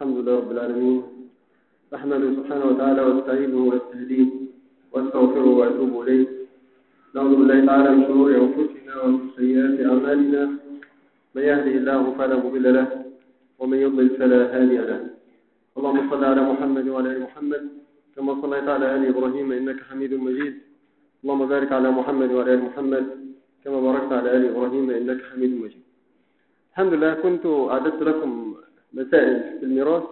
الحمد لله رب العالمين أحمده سبحانه وتعالى واستعينه واستهديه واستغفره وأتوب إليه نعوذ بالله تعالى من شرور أنفسنا ومن سيئات أعمالنا من يهده الله فلا مضل له ومن يضلل فلا هادي له اللهم صل على محمد وعلى آل محمد كما صليت على آل إبراهيم إنك حميد مجيد اللهم بارك على محمد وعلى آل محمد كما باركت على آل إبراهيم إنك حميد مجيد الحمد لله كنت أعددت لكم مسائل في الميراث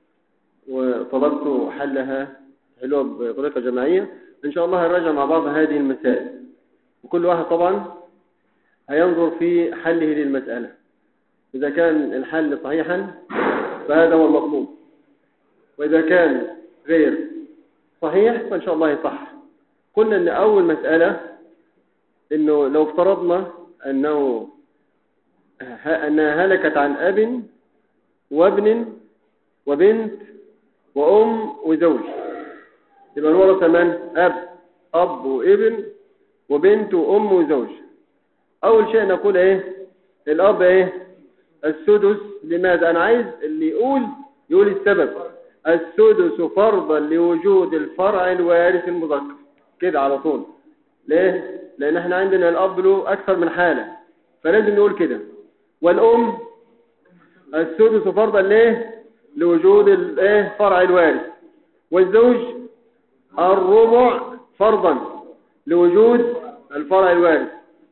وطلبت حلها حلوة بطريقة جماعية إن شاء الله هنراجع مع بعض هذه المسائل وكل واحد طبعا هينظر في حله للمسألة إذا كان الحل صحيحا فهذا هو المطلوب وإذا كان غير صحيح فإن شاء الله يصح قلنا أن أول مسألة أنه لو افترضنا أنه أنها هلكت عن أب وابن وبنت وأم وزوج يبقى الورث من أب أب وابن وبنت وأم وزوج أول شيء نقول إيه الأب إيه السدس لماذا أنا عايز اللي يقول يقول السبب السدس فرضا لوجود الفرع الوارث المذكر كده على طول ليه لأن احنا عندنا الأب له أكثر من حالة فلازم نقول كده والأم السدس فرضا ليه لوجود الايه فرع الوارث والزوج الربع فرضا لوجود الفرع الوارث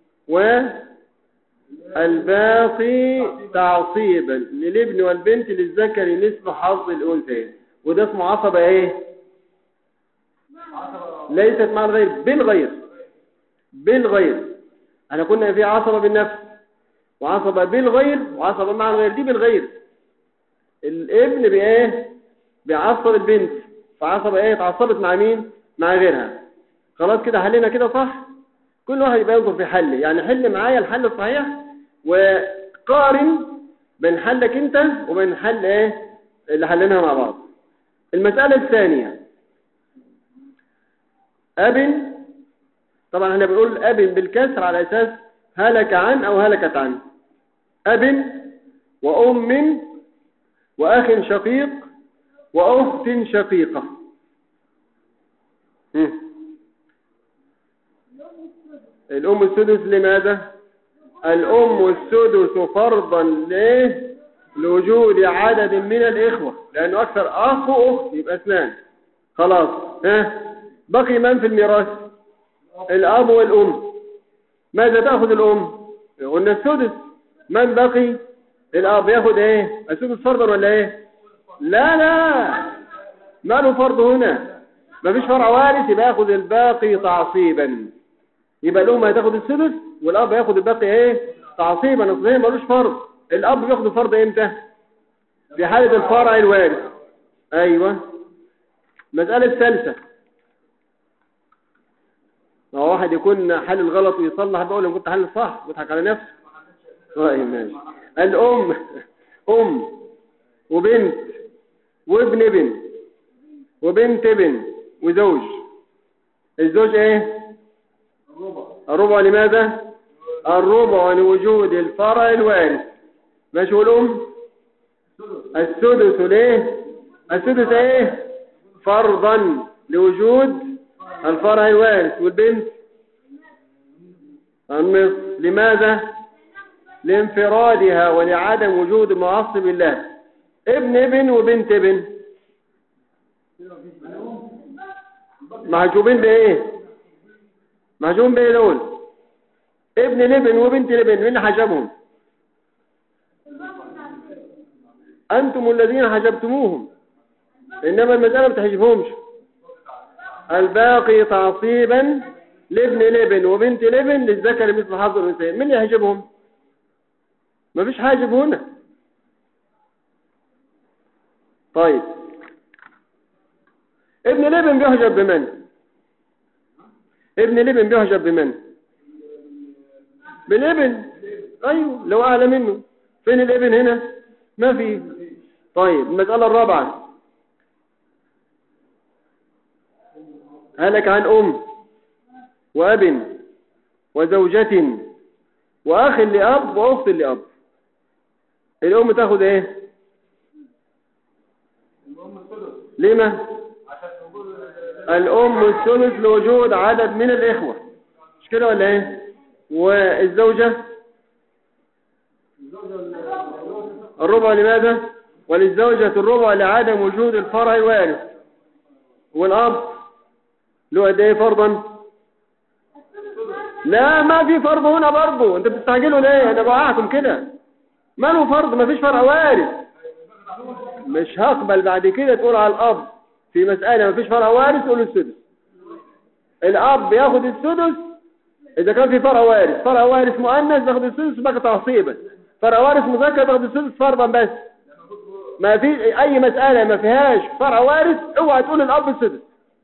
والباقي تعصيبا للابن والبنت للذكر نصف حظ الانثيين وده اسمه عصبه ايه ليست مع الغير بالغير بالغير احنا كنا في عصبه بالنفس وعصبه بالغير وعصبه مع الغير دي بالغير الابن بايه بيعصب البنت فعصبه ايه اتعصبت مع مين مع غيرها خلاص كده حلينا كده صح كل واحد يبقى ينظر في حل يعني حل معايا الحل الصحيح وقارن بين حلك انت وبين حل ايه اللي حليناها مع بعض المسألة الثانية أب طبعا احنا بنقول أب بالكسر على أساس هلك عن أو هلكت عن أب وأم وأخ شقيق وأخت شقيقة الأم السدس لماذا الأم السدس فرضا ليه لوجود عدد من الإخوة لأنه أكثر أخ وأخت يبقى اثنان خلاص ها بقي من في الميراث الأب والأم ماذا تأخذ الأم قلنا السدس من بقي الأب ياخد ايه السدس فرضا ولا ايه لا لا ما له فرض هنا ما فيش فرع وارث يبقى ياخد الباقي تعصيبا يبقى الأم هتاخد السدس والأب هياخد الباقي ايه تعصيبا اصل ملوش فرض الأب بياخد الفرض امتى في حالة الفرع الوارث ايوه المسألة الثالثة ما هو واحد يكون حل الغلط ويصلح بقول له كنت حل صح بيضحك على نفسه طيب ماشي الأم أم وبنت وابن ابن وبنت ابن وزوج الزوج ايه الربع لماذا الربع لوجود الفرع الوارث ماشي والأم السدس ليه السدس ايه فرضا لوجود الفرع الوارث والبنت النصف لماذا لانفرادها ولعدم وجود معصب الله ابن ابن وبنت ابن محجوبين بايه محجوبين بايه دول ابن الابن وبنت الابن مين حجبهم انتم الذين حجبتموهم انما المسألة ما تحجبهمش الباقي تعصيبا لابن الابن وبنت الابن للذكر مثل حظ الانثيين مين يحجبهم ما فيش حاجب هنا طيب ابن الابن بيحجب بمن ابن الابن بيحجب بمن بالابن ايوه لو اعلى منه فين الابن هنا ما في طيب المسألة الرابعة هلك عن ام واب وزوجة واخ لاب واخت لاب الام تاخد ايه لما الأم الثلث لوجود عدد من الإخوة مش كده ولا إيه والزوجة الربع لماذا وللزوجة الربع لعدم وجود الفرع الوارث والأب له قد إيه فرضا لا ما في فرض هنا برضه انت بتستعجلوا ليه انا بوقعكم كده ما له فرض ما فيش فرع وارث مش هقبل بعد كده تقول على الاب في مسألة ما فيش فرع وارث تقول السدس الاب ياخد السدس اذا كان في فرع وارث فرع وارث مؤنث ياخد السدس بقى تعصيبا فرع وارث مذكر ياخد السدس فرضا بس ما في اي مسألة ما فيهاش فرع وارث اوعى تقول الاب السدس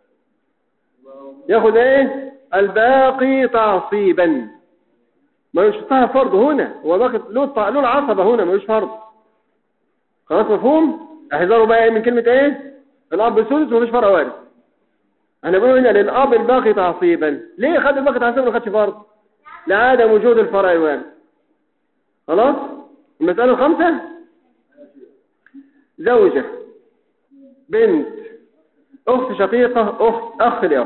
ياخد ايه الباقي تعصيبا ما يشتها فرض هنا هو باقي له له العصبة هنا ملوش فرض خلاص مفهوم احذروا بقى ايه من كلمة ايه الاب السدس ومفيش فرع وارث انا بقول هنا للاب الباقي تعصيبا ليه خد الباقي تعصيبا ما خدش فرض لعدم وجود الفرع الوارث خلاص المسألة الخامسة زوجة بنت اخت شقيقة اخت اخ لأب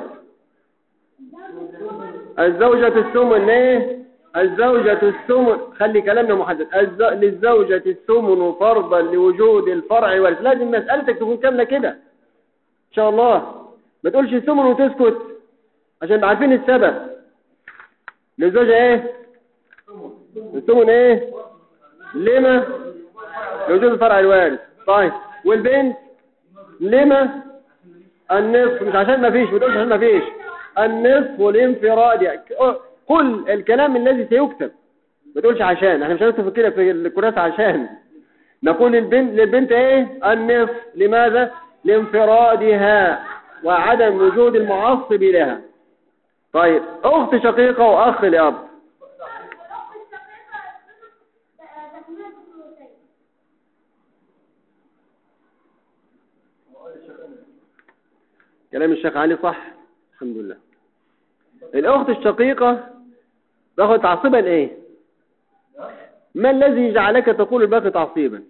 الزوجة الثمن ايه الزوجة الثمن خلي كلامنا محدد الز... للزوجة الثمن فرضا لوجود الفرع والد لازم مسألتك تكون كاملة كده ان شاء الله ما تقولش الثمن وتسكت عشان عارفين السبب للزوجة ايه الثمن ايه لما لوجود الفرع الوارث طيب والبنت لما النصف مش عشان ما فيش ما تقولش عشان ما فيش النصف والانفراد قل الكلام الذي سيكتب ما تقولش عشان احنا مش هنكتب كده في الكراسة عشان نقول للبنت للبنت ايه النصف لماذا لانفرادها وعدم وجود المعصب لها طيب اخت شقيقة واخ لاب كلام الشيخ علي صح الحمد لله الأخت الشقيقة باخد تعصيبا ايه ما الذي جعلك تقول الباقي تعصيبا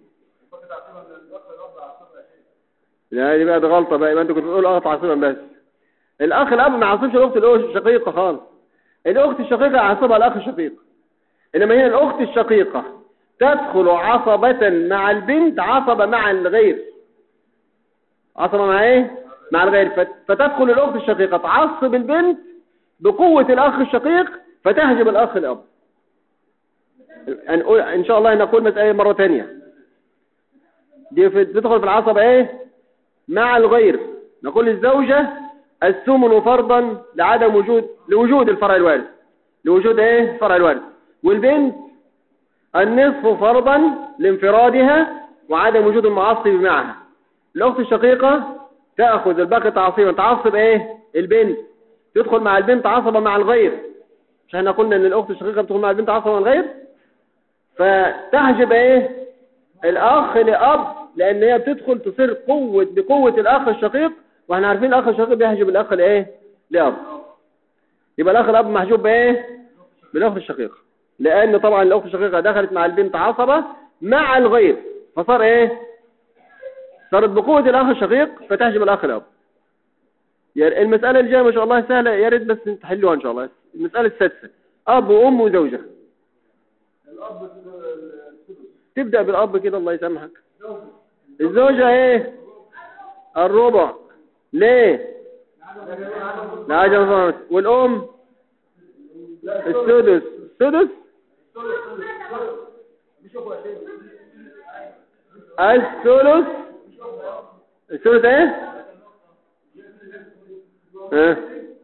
لا دي بقى ده غلطة بقى يبقى انت كنت بتقول اه تعصيبا بس الاخ الاب ما يعصبش الاخت الشقيقة خالص الاخت الشقيقة يعصبها الاخ الشقيق انما هنا الاخت الشقيقة تدخل عصبة مع البنت عصبة مع الغير عصبة مع ايه مع الغير فتدخل الاخت الشقيقة تعصب البنت بقوة الاخ الشقيق فتهجم الاخ الاب ان شاء الله نقول مسألة مرة تانية دي تدخل في العصب ايه مع الغير نقول للزوجة الثمن فرضا لعدم وجود لوجود الفرع الوارث لوجود ايه فرع الوارث والبنت النصف فرضا لانفرادها وعدم وجود المعصب معها الاخت الشقيقة تأخذ الباقي تعصيبا تعصب ايه البنت تدخل مع البنت عصبة مع الغير مش احنا قلنا ان الاخت الشقيقة بتدخل مع البنت عصبة مع الغير فتحجب ايه الاخ لاب لان هي بتدخل تصير قوة بقوة الاخ الشقيق واحنا عارفين الاخ الشقيق بيحجب الاخ لايه لاب يبقى الاخ الاب محجوب بايه بالاخت الشقيقة لان طبعا الاخت الشقيقة دخلت مع البنت عصبة مع الغير فصار ايه صارت بقوة الاخ الشقيق فتحجب الاخ الاب يعني المسألة الجاية ما شاء الله سهلة يا ريت بس تحلوها ان شاء الله المسألة السادسة اب وام وزوجة الأب تبدأ بالاب كده الله يسامحك الزوجة ايه الربع ليه لعجل فرس والام السدس السدس الثلث الثلث ايه ها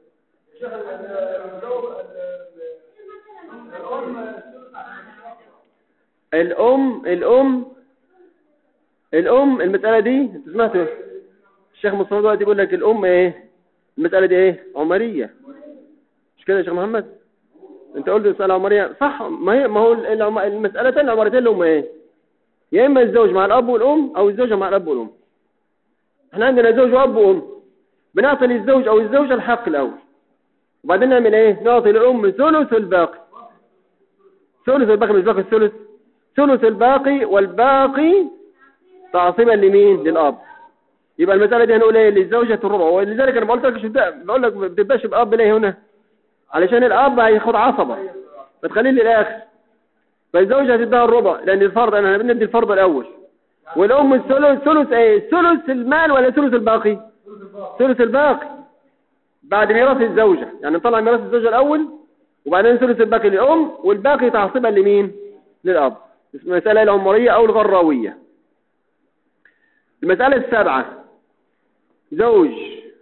الام الام الام المسألة دي انت سمعت الشيخ مصطفى دلوقتي بيقول لك الام ايه المسألة دي ايه عمرية مش كده يا شيخ محمد انت قلت مسألة عمرية صح ما هي ما هو العم- المسألتين العمريتين اللي هم ايه يا اما الزوج مع الاب والام او الزوجة مع الاب والام احنا عندنا زوج واب وام بنعطي للزوج او الزوجة الحق الاول وبعدين نعمل ايه نعطي للام ثلث الباقي ثلث الباقي مش باقي الثلث ثلث الباقي والباقي تعصيبا لمين للاب يبقى المسألة دي هنقول ايه للزوجة الربع ولذلك انا قلت لك مش بتبدأ بقول لك ما بتبداش بأب ليه هنا علشان الأب هياخد عصبة فتخليه للآخر فالزوجة هتديها الربع لأن الفرض أنا بندي الفرض الأول والأم الثلث ثلث ايه ثلث المال ولا ثلث الباقي ثلث الباقي بعد ميراث الزوجة يعني نطلع ميراث الزوجة الأول وبعدين ثلث الباقي للأم والباقي تعصيبا لمين للأب المسألة العمرية أو الغراوية المسألة السابعة زوج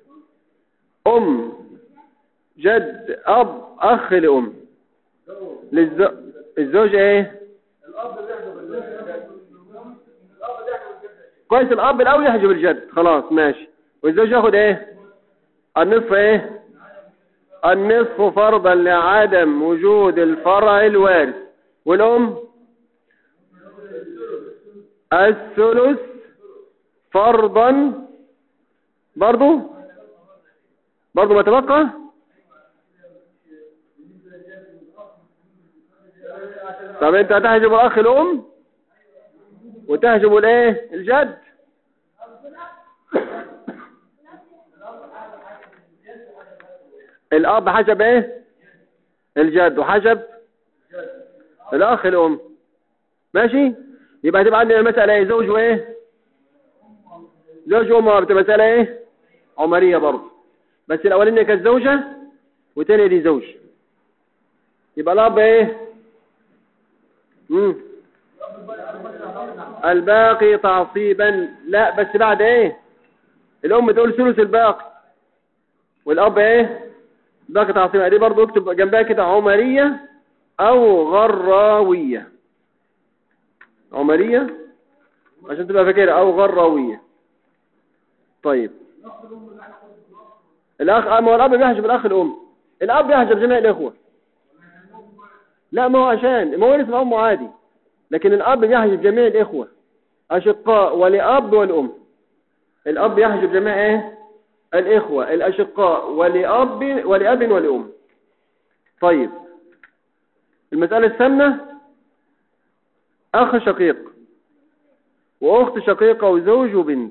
أم جد أب أخ لأم للزو... الزوج إيه الأب اللي يحجب الجد الأب اللي يحجب الجد كويس الأب الأول يحجب الجد خلاص ماشي والزوج ياخد إيه النصف إيه النصف فرضا لعدم وجود الفرع الوارث والأم الثلث فرضا برضو برضو ما تبقى طب انت هتحجب الاخ الام وتحجب الايه الجد الاب حجب ايه الجد وحجب الاخ الام ماشي يبقى هتبقى عندنا المسألة ايه زوج وايه زوج وام بتبقى مسألة ايه عمرية برضه بس الاولانية كانت زوجة والتانية دي زوج يبقى الاب ايه مم. الباقي تعصيبا لا بس بعد ايه الام تقول ثلث الباقي والاب ايه باقي تعصيبا دي برضه اكتب جنبها كده عمرية او غراوية عمرية عشان تبقى فاكرها او غراوية طيب الاخ ما هو الاب بيحجب الاخ الام الاب يحجب جميع الاخوه لا ما هو عشان ما هو لسه امه عادي لكن الاب يحجب جميع الاخوه اشقاء ولاب والام الاب يحجب جميع ايه الاخوه الاشقاء ولاب ولاب ولام طيب المساله الثامنه اخ شقيق واخت شقيقه وزوج وبنت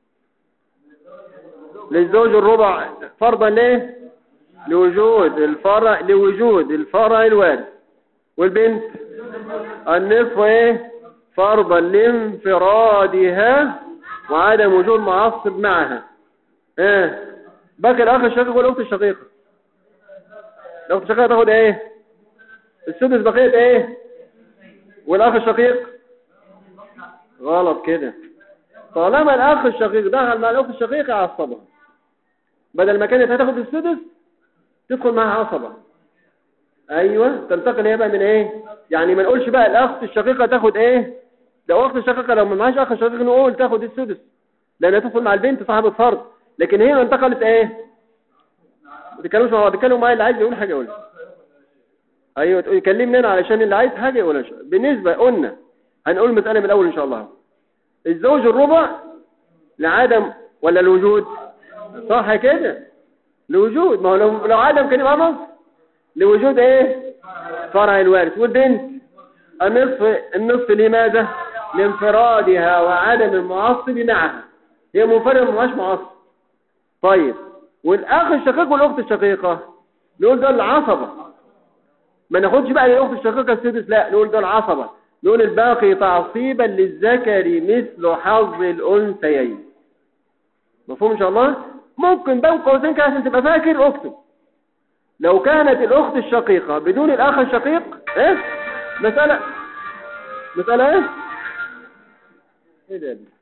للزوج الربع فرضا ليه لوجود الفرع لوجود الفرع الوارث والبنت النصف ايه فرضا لانفرادها وعدم وجود معصب معها ايه باقي الاخ الشقيق والاخت الشقيقه الاخت الشقيقه تاخد ايه السدس بقيه ايه والاخ الشقيق غلط كده طالما الاخ الشقيق دخل مع الاخت الشقيقه عصبها بدل ما كانت هتاخد السدس تدخل معها عصبه ايوه تنتقل هي بقى من ايه يعني ما نقولش بقى الاخت الشقيقه تاخد ايه لو اخت الشقيقه لو ما معهاش اخ شقيق نقول تاخد السدس لانها تدخل مع البنت صاحبه فرض لكن هي انتقلت ايه ما تتكلموش مع بعض تتكلموا معايا اللي عايز يقول حاجه يقول ايوه تقول كلمني انا علشان اللي عايز حاجه يقولها بالنسبه قلنا هنقول المساله من الاول ان شاء الله الزوج الربع لعدم ولا الوجود صح كده لوجود ما هو لو, لو عدم كان يبقى نص لوجود ايه فرع الوارث والبنت النصف النصف لماذا لانفرادها وعدم المعصب معها هي منفرده ما معهاش معصب طيب والاخ الشقيق والاخت الشقيقه نقول دول العصبه ما ناخدش بقى للاخت الشقيقه السدس لا نقول دول عصبه نقول الباقي تعصيبا للذكر مثل حظ الانثيين مفهوم ان شاء الله ممكن بين قوسين كده عشان تبقى فاكر اكتب لو كانت الاخت الشقيقه بدون الاخ الشقيق ايه مساله مساله ايه ايه ده يا ابني؟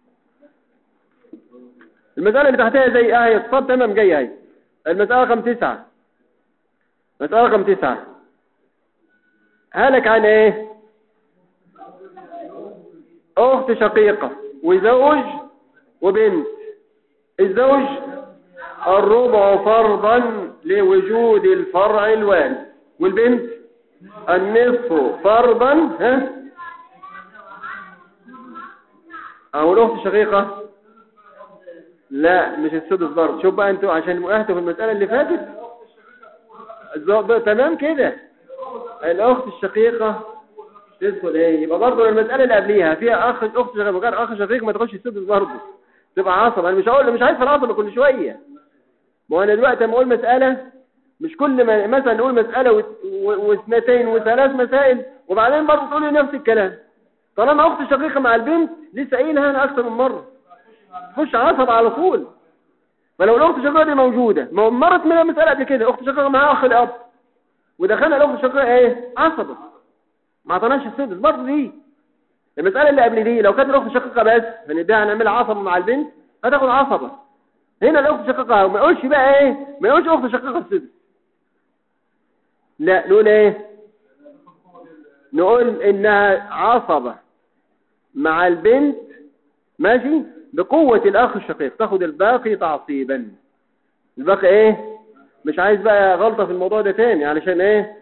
المساله اللي تحتها زي اهي الصاد تمام جايه اهي المساله رقم تسعة مساله رقم تسعة هلك عن ايه اخت شقيقة وزوج وبنت الزوج الربع فرضا لوجود الفرع الوارث والبنت النصف فرضا ها او الاخت الشقيقة لا مش السدس برضه شوف بقى انتوا عشان وقعتوا في المسألة اللي فاتت الز- تمام كده الاخت الشقيقة تدخل ايه يبقى برضه المسألة اللي قبليها فيها اخ اخت شقيقة مكان اخ شقيق ما تخش السدس برضه تبقى عصب انا مش هقول مش عايز في العصب كل شويه ما هو انا دلوقتي لما اقول مساله مش كل ما مثلا نقول مساله وات- و- واثنتين وثلاث مسائل وبعدين برضه تقول لي نفس الكلام طالما اخت شقيقه مع البنت لسه قايلها انا اكثر من مره تخش عصب على طول فلو الاخت الشقيقه دي موجوده ما هو مرت من المساله قبل كده اخت شقيقه معاها اخ الاب ودخلنا الاخت الشقيقه ايه عصبه ما اعطيناش السدس برضه دي المساله اللي قبل دي لو كانت الاخت شقيقه بس هنديها هنعملها عصبه مع البنت هتاخد عصبه هنا الاخت شقيقه وما يقولش بقى ايه ما يقولش اخت شقيقه السدس لا نقول ايه نقول انها عصبه مع البنت ماشي بقوة الأخ الشقيق تاخد الباقي تعصيبا الباقي ايه مش عايز بقى غلطة في الموضوع ده تاني علشان ايه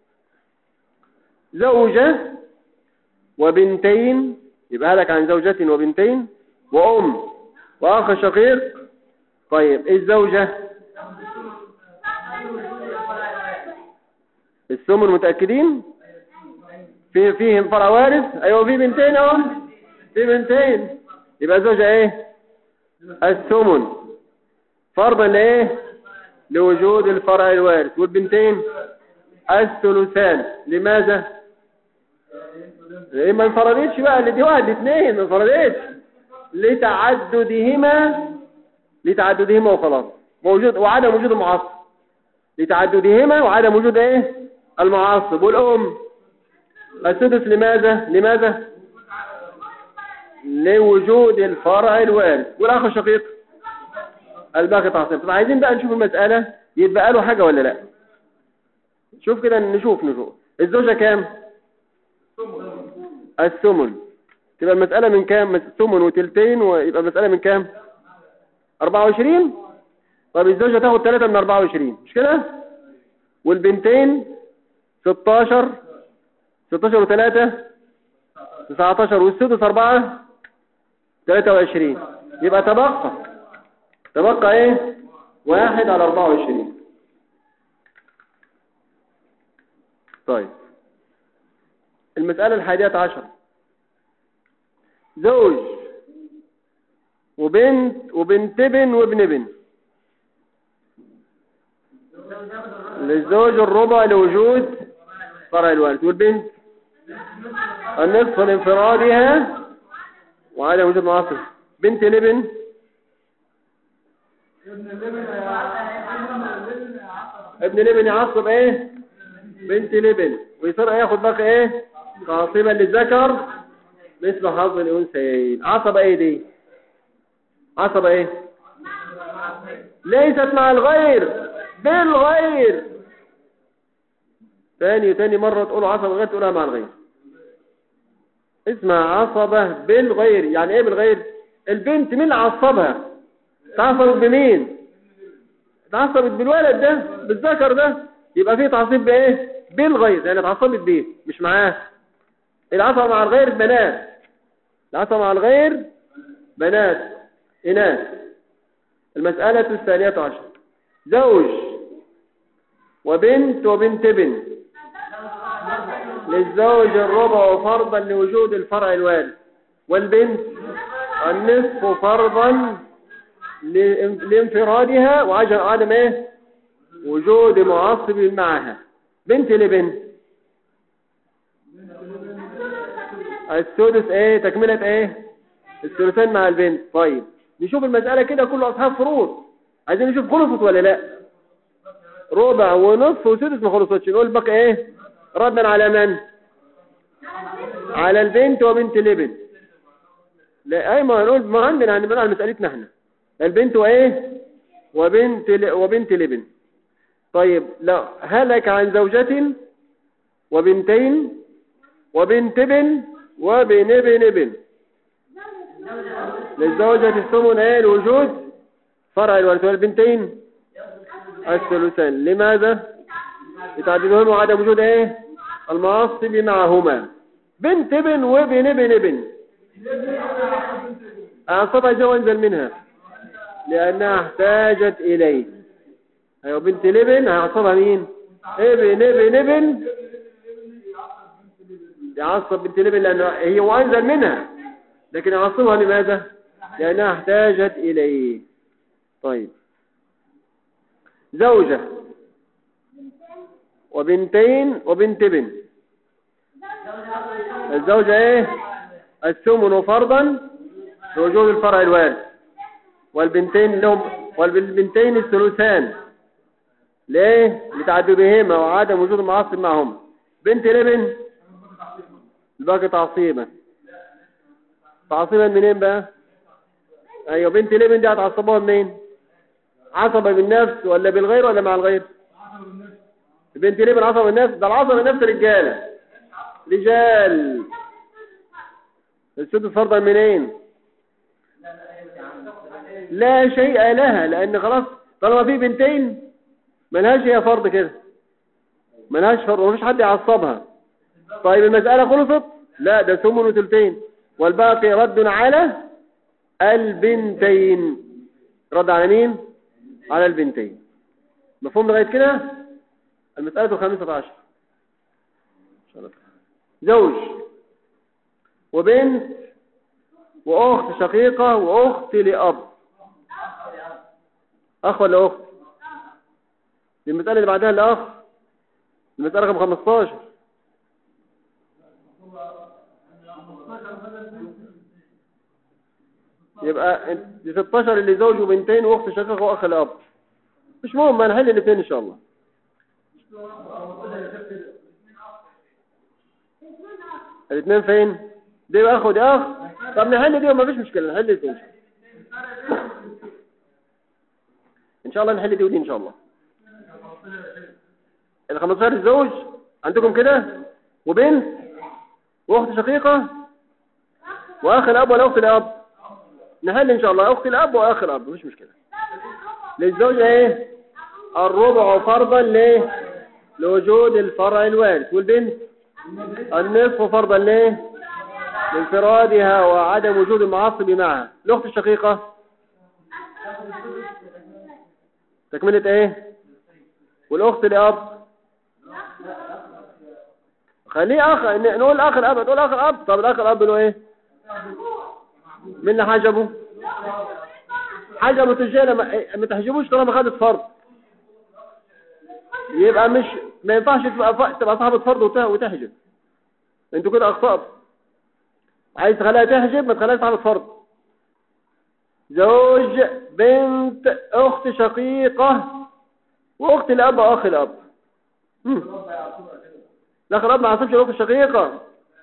زوجة وبنتين يبقى لك عن زوجة وبنتين وأم وأخ شقيق طيب ايه الزوجة الثمن متأكدين في فيهم فرع وارث ايوه في بنتين اهو في بنتين يبقى زوجة ايه الثمن فرضا لايه لوجود الفرع الوارث والبنتين الثلثان لماذا إيه ما انفردتش بقى اللي دي واحد اثنين ما انفردتش لتعددهما لتعددهما وخلاص موجود وعدم وجود المعصب لتعددهما وعدم وجود ايه المعصب والام السدس لماذا لماذا لوجود الفرع الوارث والاخ الشقيق الباقي تعصيب طب عايزين بقى نشوف المسألة يتبقى له حاجة ولا لا شوف كده نشوف نشوف الزوجة كام الثمن تبقى المسألة من كام ثمن وتلتين ويبقى المسألة من كام 24 طب الزوجة تاخد 3 من 24 مش كده والبنتين 16 16 و3 19 والسدس 4 23 يبقى تبقى تبقى ايه واحد على 24 طيب المسألة الحادية عشر زوج وبنت وبنت ابن وابن ابن للزوج الربع لوجود فرع الوارث والبنت النصف لانفرادها وعدم وجود معاصر بنت الابن ابن الابن يعصب ايه بنت الابن ويصير ياخد بقى ايه قاصبا للذكر مثل حظ الانثيين عصب ايه دي عصب ايه ليست مع الغير بالغير تاني وتاني مرة تقولوا عصبة غير تقولها مع الغير اسمها عصبة بالغير يعني ايه بالغير البنت مين اللي عصبها تعصبت بمين تعصبت بالولد ده بالذكر ده يبقى فيه تعصيب بايه بالغير يعني اتعصبت بيه مش معاه العصبة مع الغير بنات العصبة مع الغير بنات إناث المسألة الثانية عشر زوج وبنت وبنت ابن للزوج الربع فرضا لوجود الفرع الوارث والبنت النصف فرضا لان- لانفرادها وعجل عدم ايه وجود معصب معها بنت لبنت السدس ايه تكملة ايه الثلثان مع البنت طيب نشوف المسألة كده كله اصحاب فروض عايزين نشوف خلصت ولا لا ربع ونصف وسدس ما خلصتش نقول بقى ايه ردا على من على البنت وبنت الابن لا اي ما نقول ما عندنا هنبقى على مسألتنا احنا البنت وايه وبنت ل... وبنت الابن طيب لا هلك عن زوجة وبنتين وبنت ابن وبن ابن ابن للزوجة الثمن ايه الوجود فرع الوارث والبنتين الثلثان لماذا يتعددون وعدم وجود ايه المعصب معهما بنت ابن وابن ابن ابن أعصبها جو انزل منها لأنها احتاجت إليه أيوة بنت الابن هيعصبها مين ابن ابن ابن يعصب بنت الابن لأنه هي وأنزل منها لكن يعصبها لماذا لأنها احتاجت إليه طيب زوجة وبنتين وبنت بنت الزوجة ايه الثمن فرضا لوجود الفرع الوارث والبنتين لهم والبنتين الثلثان ليه لتعددهما وعدم وجود المعصب معهم بنت لبن الباقي تعصيبا تعصيبا منين بقى ايوه بنت لبن دي هتعصبوها منين عصبة بالنفس ولا بالغير ولا مع الغير بنت لبن عصبة بالنفس ده العصبة بالنفس رجالة رجال السدس فرضا منين لا شيء لها لان خلاص طالما في بنتين ملهاش هي فرض كده ملهاش فرض ومفيش حد يعصبها طيب المسألة خلصت لا ده ثمن وثلثين والباقي رد على البنتين رد على مين على البنتين مفهوم لغاية كده المسألة الخامسة عشر زوج وبنت وأخت شقيقة وأخت لأب أخ ولا أخت دي المسألة اللي بعدها الأخ المسألة رقم 15 يبقى دي 16 اللي زوج وبنتين واخت شقيقه واخ الاب مش مهم هنحل الاثنين ان شاء الله الاثنين فين دي اخ ودي اخ طب نحل دي وما فيش مشكله نحل الاثنين ان شاء الله نحل دي ودي ان شاء الله ال 15 زوج عندكم كده وبنت واخت شقيقه واخ الاب ولا اخت الاب نحل ان شاء الله اخت الاب واخ الاب مفيش مشكله للزوجه ايه الربع فرضا ليه لوجود الفرع الوارث والبنت النصف فرضا ليه لانفرادها وعدم وجود المعصب معها الاخت الشقيقه تكمله ايه والاخت الاب خليه اخ نقول اخ الاب تقول اخ الاب طب الاخ الاب له ايه مين اللي حجبه حجبه الرجاله ما ما تحجبوش طالما خدت فرض يبقى مش ما ينفعش تبقى ف... تبقى صاحبة فرض وت... وتحجب انتوا كده اخطأت عايز تخليها تحجب ما تخليها صاحبة فرض زوج بنت اخت شقيقة واخت الاب واخ الاب مم. الاخ الاب ما عصبش الاخت الشقيقة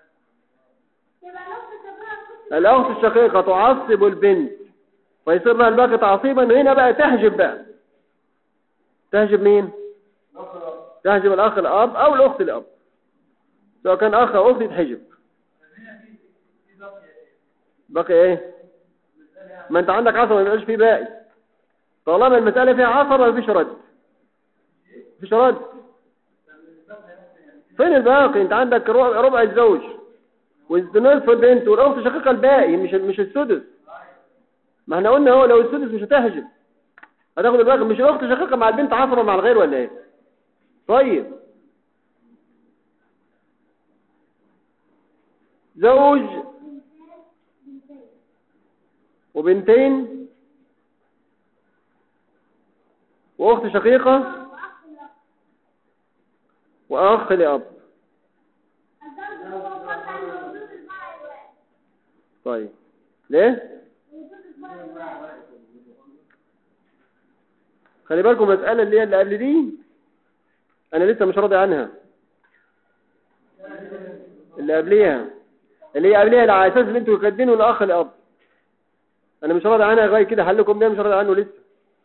الأخت الشقيقة تعصب البنت فيصير لها الباقي تعصيبا هنا بقى تحجب بقى تحجب مين تحجب الأخ الأب أو الأخت الأب سواء كان أخ أو أخت يتحجب باقي إيه ما أنت عندك عصب ما يبقاش فيه باقي طالما المسألة فيها عصب ما فيش رد فيش رد فين الباقي أنت عندك ربع الزوج والنصف البنت والاخت شقيقه الباقي مش مش السدس ما احنا قلنا هو لو السدس مش هتحجب هتاخد الباقي مش الاخت شقيقه مع البنت عصبه مع الغير ولا ايه طيب زوج وبنتين واخت شقيقه واخ لاب طيب ليه خلي بالكم المسألة اللي هي اللي قبل دي انا لسه مش راضي عنها اللي قبليها اللي هي قبليها على اساس ان انتوا كاتبينه لاخ الاب انا مش راضي عنها لغايه كده حلكم ده مش راضي عنه لسه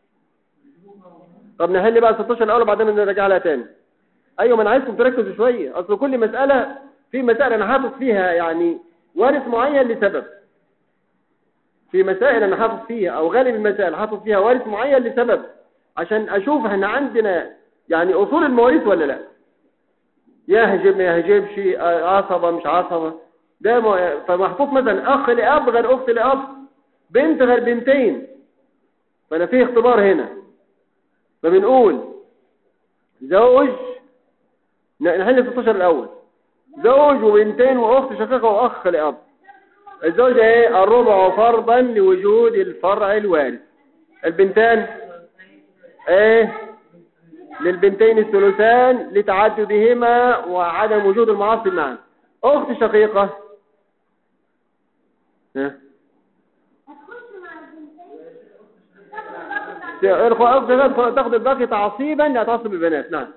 طب نحل بقى 16 الاول وبعدين نرجع لها تاني ايوه ما انا عايزكم تركزوا شويه اصل كل مساله في مسائل انا حاطط فيها يعني وارث معين لسبب في مسائل انا حاطط فيها او غالب المسائل حاطط فيها وارث معين لسبب عشان اشوف احنا عندنا يعني اصول المواريث ولا لا يهجب ما يهجبش عصبة مش عصبة ده م... فمحطوط مثلا اخ لاب غير اخت لاب بنت غير بنتين فانا في اختبار هنا فبنقول زوج نحل 16 الاول زوج وبنتين واخت شقيقه واخ لاب الزوجة ايه الربع فرضا لوجود الفرع الوارث البنتان ايه للبنتين الثلثان لتعددهما وعدم وجود المعاصب معا اخت شقيقة ها الاخت شقيقة تاخد الباقي تعصيبا لا تعصب البنات نعم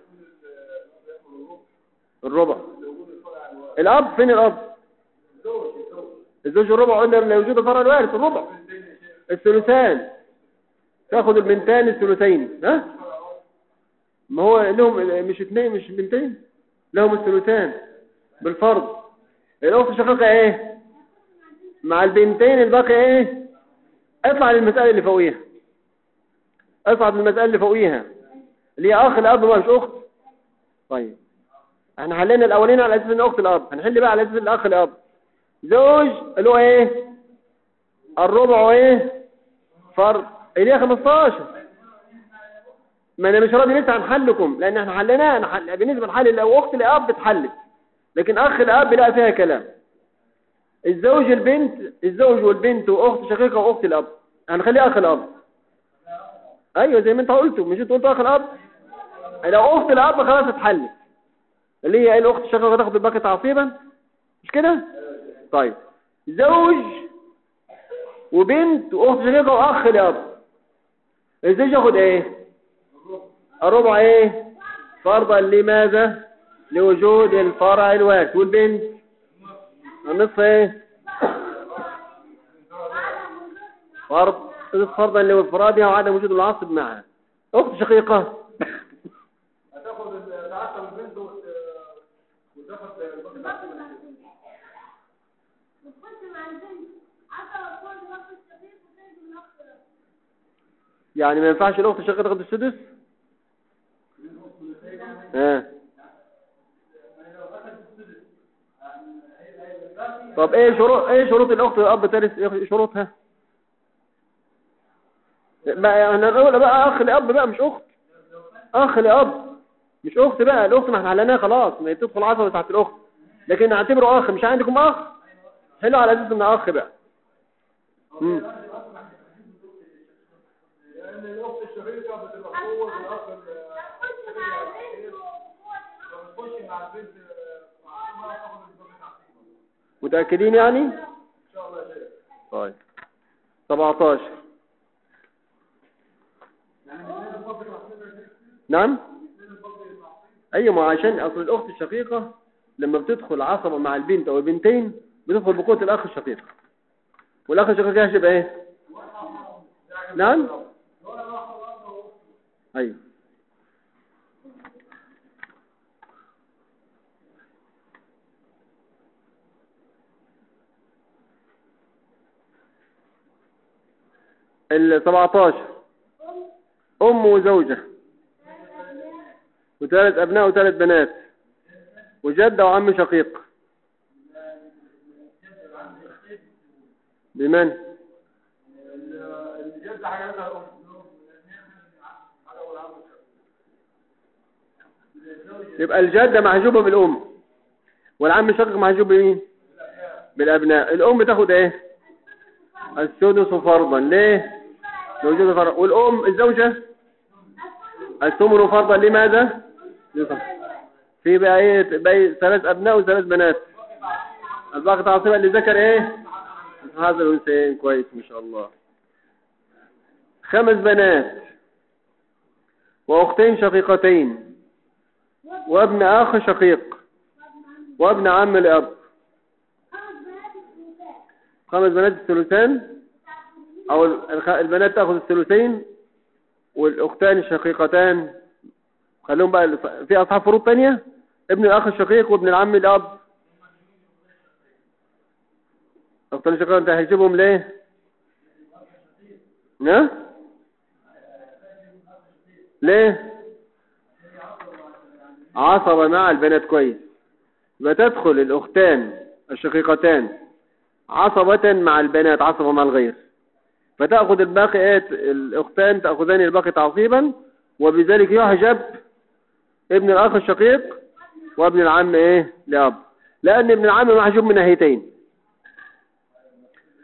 الربع الاب فين الاب الزوج الربع قلنا لا يوجد فرع الوارث الربع الثلثان تاخد البنتان الثلثين ها ما هو لهم مش اثنين مش بنتين لهم الثلثان بالفرض الاخت الشقيقه ايه مع البنتين الباقي ايه اطلع للمساله اللي فوقيها اصعد للمساله اللي فوقيها اللي هي اخ الاب مش اخت طيب احنا حلينا الاولين على اساس ان اخت الاب هنحل بقى على اساس الاخ الاب زوج اللي هو ايه الربع ايه فرض اللي هي 15 ما انا مش راضي لسه عن حلكم لان احنا حليناه أنا حل... بالنسبه لحل لو اخت الاب بتحلل لكن اخ الاب لا فيها كلام الزوج البنت الزوج والبنت واخت شقيقه واخت الاب هنخليه اخ الاب ايوه زي ما انت قلت مش انت قلت اخ الاب لو اخت الاب خلاص اتحلت اللي هي ايه الاخت الشقيقه تاخد الباقي تعصيبا مش كده طيب زوج وبنت واخت شقيقه واخ الاب الزوج ياخد ايه الربع ايه فرضا لماذا لوجود الفرع الوارث والبنت النصف ايه فرض فرضا لانفرادها وعدم وجود العاصب معها اخت شقيقه هتاخد تعصب البنت وت- وتاخد الباقي يعني ما ينفعش الاخت الشقيقه تاخد السدس اه طب ايه شروط ايه شروط الاخت الاب ترث ايه شروطها ما احنا نقول بقى اخ لاب بقى مش اخت اخ لاب مش اخت بقى الاخت ما احنا حلناها خلاص ما هي تدخل عصبه بتاعت الاخت لكن نعتبره اخ مش عندكم اخ حلو على اساس انه اخ بقى امم لان الاخت الشقيقه بتبقى قوه والاخ ال- بتخش مع البنت معصومه تاخد الباقي تعصيبا متاكدين يعني ان شاء الله يا شيخ طيب 17 نعم ايوه ما عشان اصل الاخت الشقيقه لما بتدخل عصبه مع البنت او البنتين بتدخل بقوه الاخ الشقيق والاخ الشقيق هيبقى ايه نعم ايوه ال 17 ام وزوجه وثلاث ابناء وثلاث بنات وجده وعم شقيق بمن الجد حاجه لها الام على اول عام يبقى الجده محجوبه بالام والعم الشقيق محجوب بمين بالابناء الام تاخد ايه السدس فرضا ليه لوجود فرض والام الزوجه الثمن فرضا لماذا في بقى ايه بقى ثلاث ابناء وثلاث بنات الباقي تعصيبا اللي ذكر ايه هذا الانثيين كويس ما شاء الله خمس بنات واختين شقيقتين وابن اخ شقيق وابن عم الاب خمس بنات الثلثان او الخ- البنات تاخذ الثلثين والاختان الشقيقتان خليهم بقى الف- في اصحاب فروض تانية ابن الاخ الشقيق وابن العم الاب الاختان الشقيقة انت هتجيبهم ليه ها ليه عصبة مع البنات كويس يبقى تدخل الاختان الشقيقتان عصبة مع البنات عصبة مع الغير فتأخذ الباقي ايه الأختان تأخذان الباقي تعصيبا وبذلك يحجب ابن الأخ الشقيق وابن العم ايه لأب لأن ابن العم محجوب من ناحيتين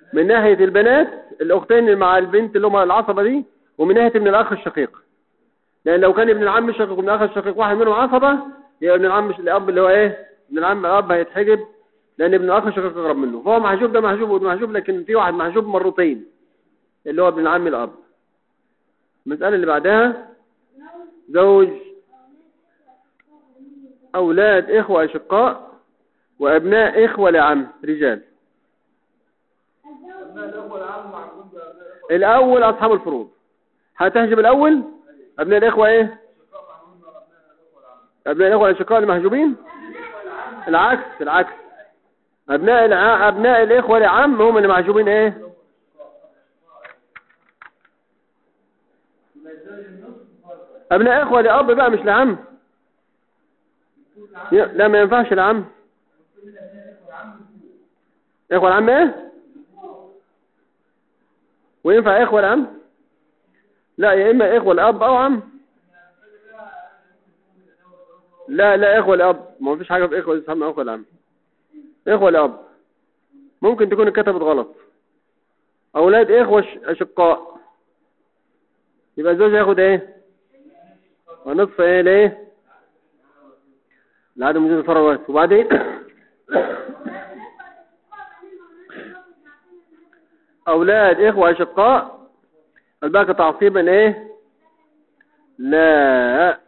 من ناحية البنات الأختين اللي مع البنت اللي هم العصبة دي ومن ناحية ابن الأخ الشقيق لأن لو كان ابن العم الشقيق وابن الأخ الشقيق واحد منهم عصبة يبقى ابن العم الأب اللي هو إيه ابن العم الأب هيتحجب لأن ابن الأخ الشقيق أقرب منه فهو محجوب ده محجوب وده محجوب لكن في واحد محجوب مرتين اللي هو ابن العم الأب المسألة اللي بعدها زوج أولاد إخوة أشقاء وأبناء إخوة لعم رجال أبناء الأخوة العام معكم بأبناء الأخوة الأول أصحاب الفروض هتحجب الأول أبناء الإخوة إيه الشقاء معهم بأبناء الأخوة العام أبناء الإخوة الأشقاء المحجوبين العكس العكس أبناء الع... أبناء الإخوة لعم هم اللي محجوبين إيه أبناء إخوة لأب بقى مش لعم ي- لا ما ينفعش العم إخوة العم إيه وينفع إخوة العم لا يا إما إخوة الأب أو عم لا لا إخوة الأب ما فيش حاجة في إخوة اسمها إخوة العم إخوة الأب ممكن تكون اتكتبت غلط أولاد إخوة ش- أشقاء يبقى الزوج هياخد إيه ونصف إيه ليه لعدم وجود الفرع الوارث وبعدين أولاد إخوة أشقاء الباقي تعصيبا إيه لا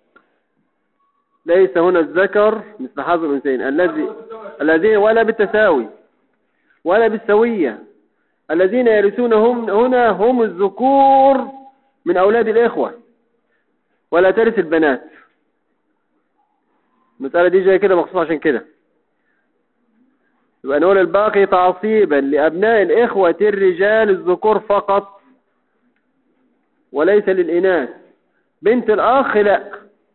ليس هنا الذكر مثل حظ الأنثيين الذي الذين ولا بالتساوي ولا بالسوية الذين يرثون هم هنا هم الذكور من أولاد الإخوة ولا ترث البنات المسألة دي جاية كده مخصوص عشان كده يبقى نقول الباقي تعصيبا لأبناء الإخوة الرجال الذكور فقط وليس للإناث بنت الأخ لا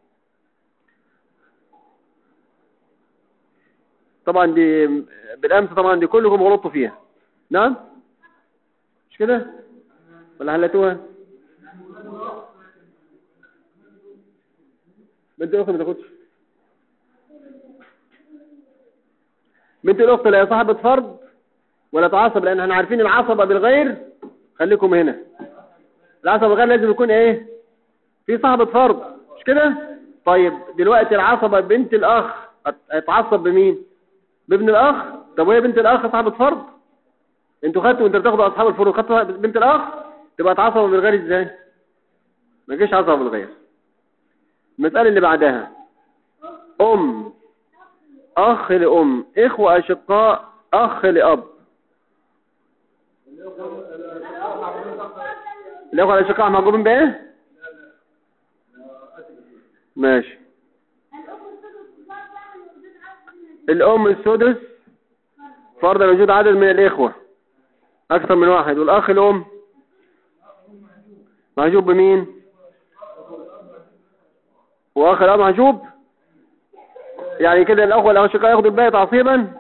طبعا دي بالأمس طبعا دي كلكم غلطوا فيها نعم مش كده ولا حلتوها بنت الأخت ما تاخدش بنت الأخت لا هي صاحبة فرض ولا تعصب لأن احنا عارفين العصبة بالغير خليكم هنا العصبة بالغير لازم يكون ايه في صاحبة فرض مش كده طيب دلوقتي العصبة بنت الأخ هت- هيتعصب بمين بابن الأخ طب وهي بنت الأخ صاحبة فرض انتوا خدتوا انتوا بتاخدوا أصحاب الفروض خدتوا بنت الأخ تبقى تعصب بالغير ازاي ما يجيش عصبة بالغير المسألة اللي بعدها أم أخ لأم إخوة أشقاء أخ لأب الإخوة الأشقاء محجوبين بإيه؟ ماشي الأم السدس فرض وجود عدد من الإخوة أكثر من واحد والأخ الأم محجوب بمين؟ وأخ الأب محجوب؟ يعني كده الأخوة الأشقاء ياخدوا الباقي تعصيبا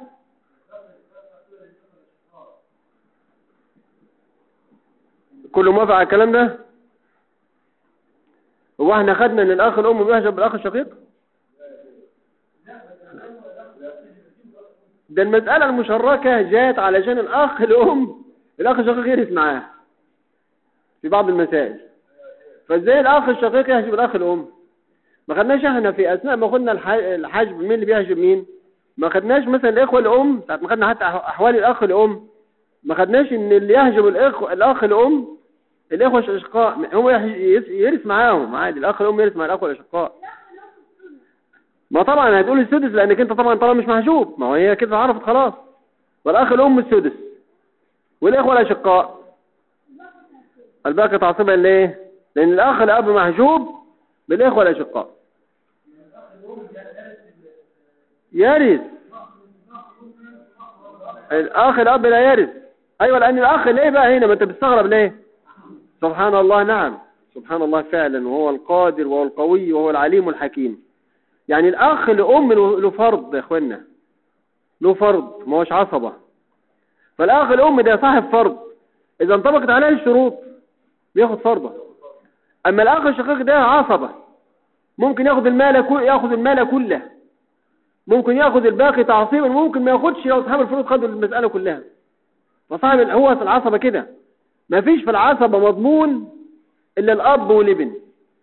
كله موافق على الكلام ده هو احنا خدنا ان الاخ الام بيحجب بالاخ الشقيق ده المسألة المشركة جات علشان الاخ الام الاخ الشقيق يرث معاه في بعض المسائل فازاي الاخ الشقيق يحجب الاخ الام ما خدناش احنا في اثناء ما خدنا الح- الحجب مين اللي بيحجب مين ما خدناش مثلا الاخوه الام ساعه ما خدنا حتى أح- احوال الاخ الام ما خدناش ان اللي يحجب الاخ الاخ الام الاخوه الاشقاء هو يح- يس- يرث معاهم عادي الاخ الام يرث مع الاخوه الاشقاء ما طبعا هتقول السدس لانك انت طبعا طبعا مش محجوب ما هو هي كده عرفت خلاص والاخ الام السدس والاخوه الاشقاء الباقي تعصيبا ليه لان الاخ الاب محجوب بالاخوه الاشقاء يرث الاخ الاب لا يرث ايوه لان الاخ ليه بقى هنا ما انت بتستغرب ليه سبحان الله نعم سبحان الله فعلا وهو القادر وهو القوي وهو العليم الحكيم يعني الاخ لام له له فرض يا اخوانا له فرض ما هوش عصبه فالاخ الام ده صاحب فرض اذا انطبقت عليه الشروط بياخد فرضه اما الاخ الشقيق ده عصبه ممكن ياخد المال كل ياخد المال كله ممكن ياخد الباقي تعصيبا ممكن ما ياخدش لو اصحاب الفروض خدوا المساله كلها فصاحب هو في العصبة كده ما فيش في العصبة مضمون إلا الأب والابن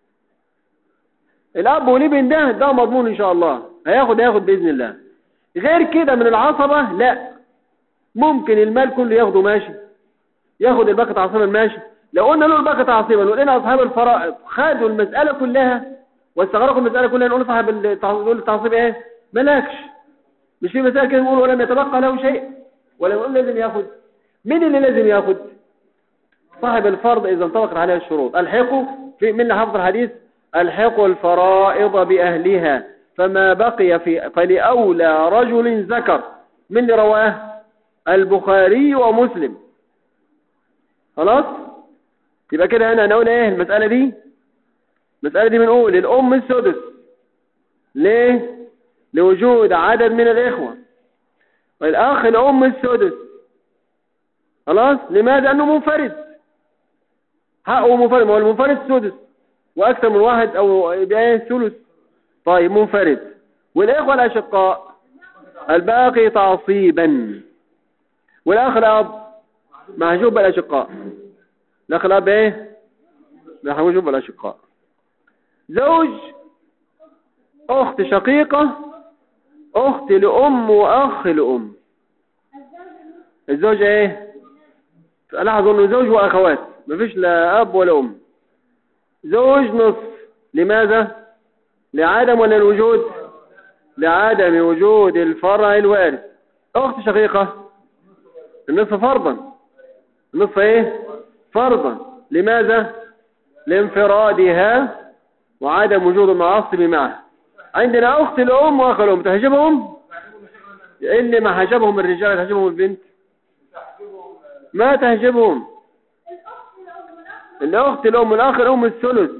الأب والابن ده ده مضمون إن شاء الله هياخد هياخد بإذن الله غير كده من العصبة لا ممكن المال كله ياخده ماشي ياخد الباقة تعصيبا ماشي لو قلنا له الباقة تعصيبا ولقينا أصحاب الفرائض خدوا المسألة كلها واستغرقوا المسألة كلها نقول صاحب التعصيب يقول التعصيب ايه ملاكش مش في مسألة كده نقول ولم يتبقى له شيء ولا نقول لازم ياخد مين اللي لازم ياخد صاحب الفرض إذا انطبقت عليه الشروط الحقوا في من حفظ الحديث الحقوا الفرائض بأهلها فما بقي في فلأولى رجل ذكر من اللي رواه البخاري ومسلم خلاص يبقى كده هنا نقول ايه المسألة دي المسألة دي بنقول الأم السدس ليه لوجود عدد من الإخوة والأخ الأم السدس خلاص لماذا أنه منفرد حقه منفرد ما هو المنفرد سدس وأكثر من واحد أو يبقى ايه ثلث طيب منفرد والإخوة الأشقاء الباقي تعصيبا والأخ الأب محجوب بالأشقاء الأخ الأب إيه محجوب بالأشقاء زوج أخت شقيقة أخت لأم وأخ لأم الزوج إيه لاحظوا إنه زوج وأخوات مفيش لا أب ولا أم زوج نصف لماذا لعدم ولا الوجود لعدم وجود الفرع الوارث أخت شقيقة النصف فرضا النصف ايه فرضا لماذا لانفرادها وعدم وجود المعصب معها عندنا اخت الام واخ الام تهجبهم اللي ما هجبهم الرجال تهجبهم البنت ما تهجبهم الاخت الام الاخ الام الثلث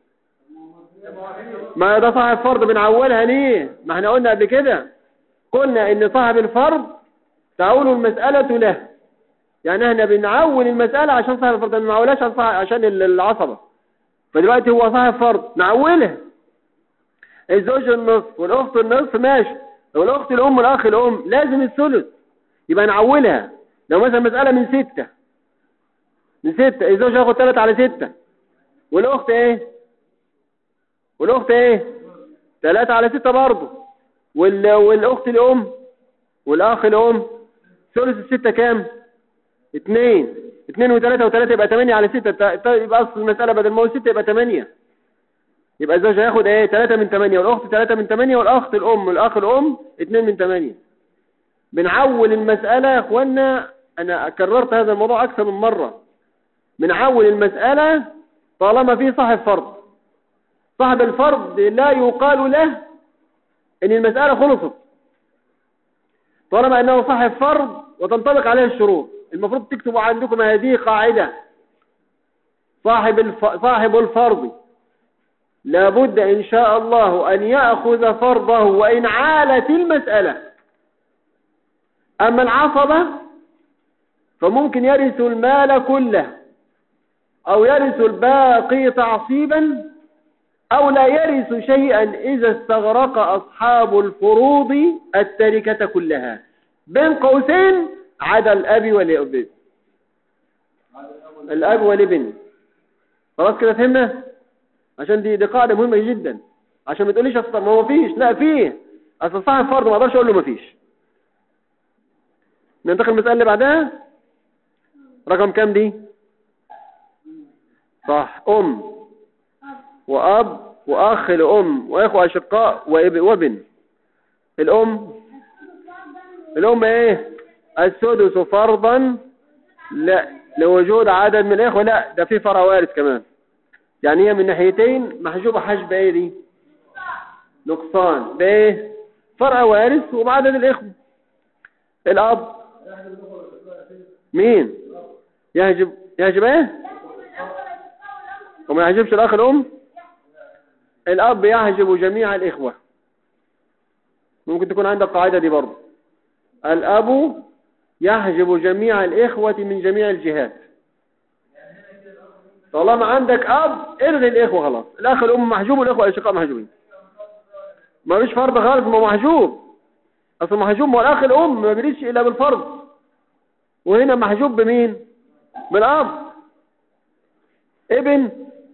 ما ده صاحب فرض بنعولها ليه ما احنا قلنا قبل كده قلنا ان صاحب الفرض تعول المسألة له يعني احنا بنعول المسألة عشان صاحب الفرض ما بنعولهاش عشان صاحب عشان العصبة فدلوقتي هو صاحب فرض نعولها الزوج النصف والاخت النصف ماشي لو الاخت الام والاخ الام لازم الثلث يبقى نعولها لو مثلا مسألة من ستة من ستة الزوج ياخد ثلاثة على ستة والاخت ايه والاخت ايه ثلاثة على ستة برضه وال... والاخت الام والاخ الام ثلث الستة كام اتنين اتنين وتلاتة وتلاتة يبقى تمانية على ستة يبقى اصل المسألة بدل ما هو ستة يبقى تمانية يبقى الزوج هياخد ايه تلاتة من تمانية والاخت تلاتة من تمانية والاخت الام والاخ الام اتنين من تمانية بنعول المسألة يا اخوانا انا كررت هذا الموضوع اكثر من مرة بنعول المسألة طالما في صاحب فرض صاحب الفرض لا يقال له ان المسألة خلصت طالما انه صاحب فرض وتنطبق عليه الشروط المفروض تكتبوا عندكم هذه قاعدة صاحب الف... صاحب الفرض لابد إن شاء الله أن يأخذ فرضه وإن عالت المسألة أما العصبة فممكن يرث المال كله أو يرث الباقي تعصيبا أو لا يرث شيئا إذا استغرق أصحاب الفروض التركة كلها بين قوسين عدا الأب والابن الأب والابن خلاص كده فهمنا عشان دي دي قاعدة مهمة جدا عشان ما تقوليش اصلا ما هو فيش لا فيه اصل صاحب فرض ما اقدرش اقول له ما فيش ننتقل المسألة اللي بعدها رقم كام دي صح ام واب واخ لام واخوة اشقاء واب وابن الام الام ايه السدس فرضا لا لوجود عدد من الاخوة لا ده في فرع وارث كمان يعني هي من ناحيتين محجوبة حجب ايه دي نقصان بايه فرع وارث وبعدد الاخوة الاب مين يهجب يهجب ايه وما يهجبش الاخ الام الاب يحجب جميع الاخوة ممكن تكون عندك قاعدة دي برضه الاب يحجب جميع الاخوة من جميع الجهات طالما عندك اب الغي الاخوه خلاص الاخ الام محجوب والاخوه الاشقاء محجوبين ما فيش فرض خالص ما محجوب اصل محجوب ما الاخ الام ما بيريدش الا بالفرض وهنا محجوب بمين بالاب ابن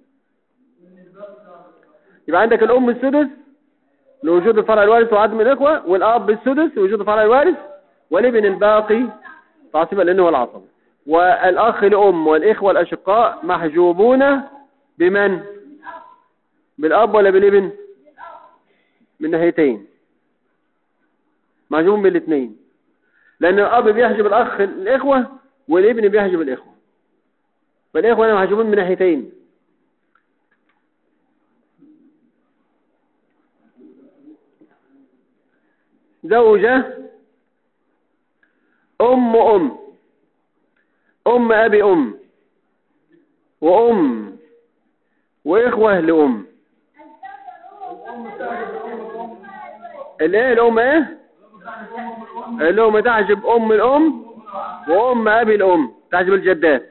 يبقى عندك الام السدس لوجود الفرع الوارث وعدم الاخوه والاب السدس لوجود الفرع الوارث والابن الباقي تعصيبا لانه هو العصب والاخ لام والاخوه الاشقاء محجوبون بمن بالاب ولا بالابن من ناحيتين محجوبون بالاثنين لان الاب بيحجب الاخ الاخوه والابن بيحجب الاخوه فالاخوه هنا محجوبون من ناحيتين زوجة أم أم أم أبي أم وأم وإخوة لأم الايه الأم ايه الأم تعجب أم الأم وأم أبي الأم تعجب الجدات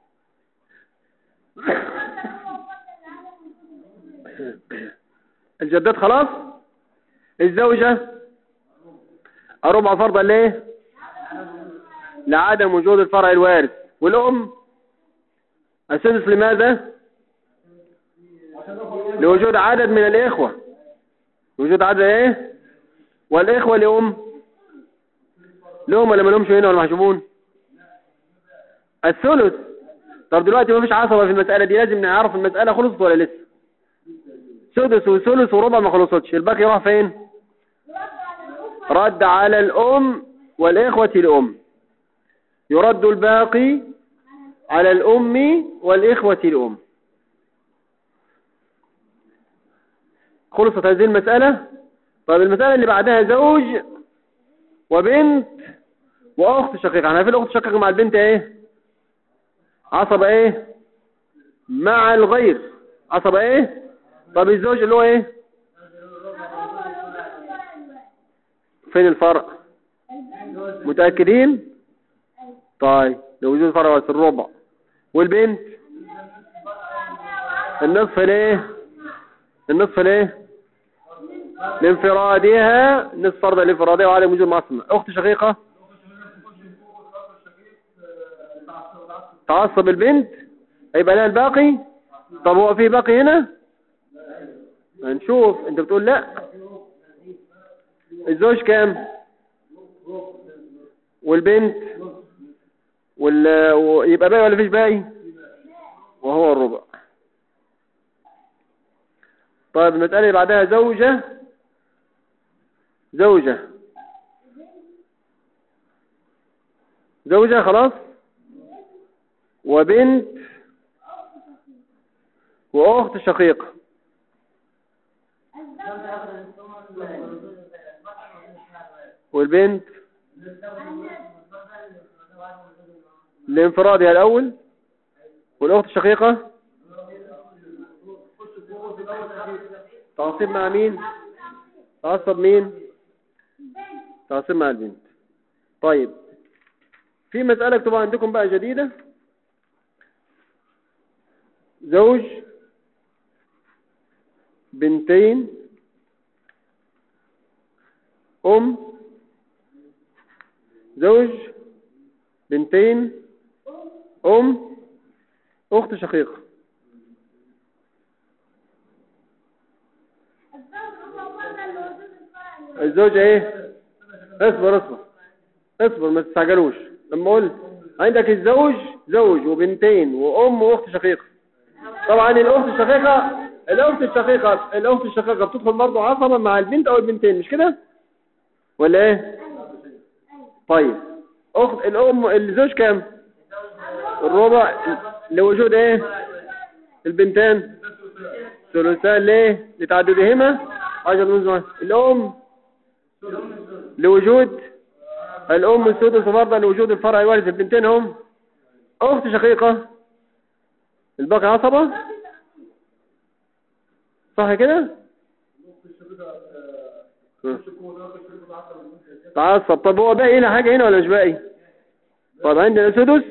الجدات خلاص الزوجة الربع فرضا ليه لعدم وجود الفرع الوارث والأم السدس لماذا لوجود عدد من الإخوة وجود عدد ايه والإخوة لأم لهم ولا ما لهمش هنا ولا محجوبون الثلث طب دلوقتي ما فيش عصبة في المسألة دي لازم نعرف المسألة خلصت ولا لسه سدس وثلث وربع ما خلصتش الباقي راح فين رد على الأم والإخوة الأم يرد الباقي على الأم والإخوة الأم خلصت هذه المسألة طيب المسألة اللي بعدها زوج وبنت وأخت شقيقة احنا في الأخت شقيقة مع البنت ايه عصب ايه مع الغير عصب ايه طب الزوج اللي هو ايه فين الفرق متأكدين طيب لوجود الفرق بس الربع والبنت النصف ليه النصف ليه لانفرادها نصف فرض لانفرادها وعدم وجود معصمة اخت شقيقة تعصب البنت هيبقى لها الباقي طب هو في باقي هنا هنشوف انت بتقول لا الزوج كام والبنت وال... يبقى باقي ولا فيش باقي وهو الربع طيب المسألة اللي بعدها زوجة زوجة زوجة خلاص وبنت وأخت شقيقة والبنت لانفرادها الأول والأخت الشقيقة تعصيب مع مين تعصب مين تعصيب مع البنت طيب في مسألة اكتبها عندكم بقى جديدة زوج بنتين أم زوج بنتين أم أخت شقيقة الزوج ايه اصبر اصبر اصبر ما تستعجلوش لما اقول عندك الزوج زوج وبنتين وام واخت شقيقه طبعا الاخت الشقيقه الاخت الشقيقه الاخت الشقيقه بتدخل برضه عصبا مع البنت او البنتين مش كده ولا ايه طيب اخت الام الزوج كام الربع لوجود ايه البنتان ثلثان ليه لتعددهما عشر من زمان الام لوجود الام السدس فرضا لوجود الفرع الوارث البنتين هم اخت شقيقه الباقي عصبه صح كده تعصب طب هو باقي هنا حاجه هنا ولا مش باقي طب عندنا سدس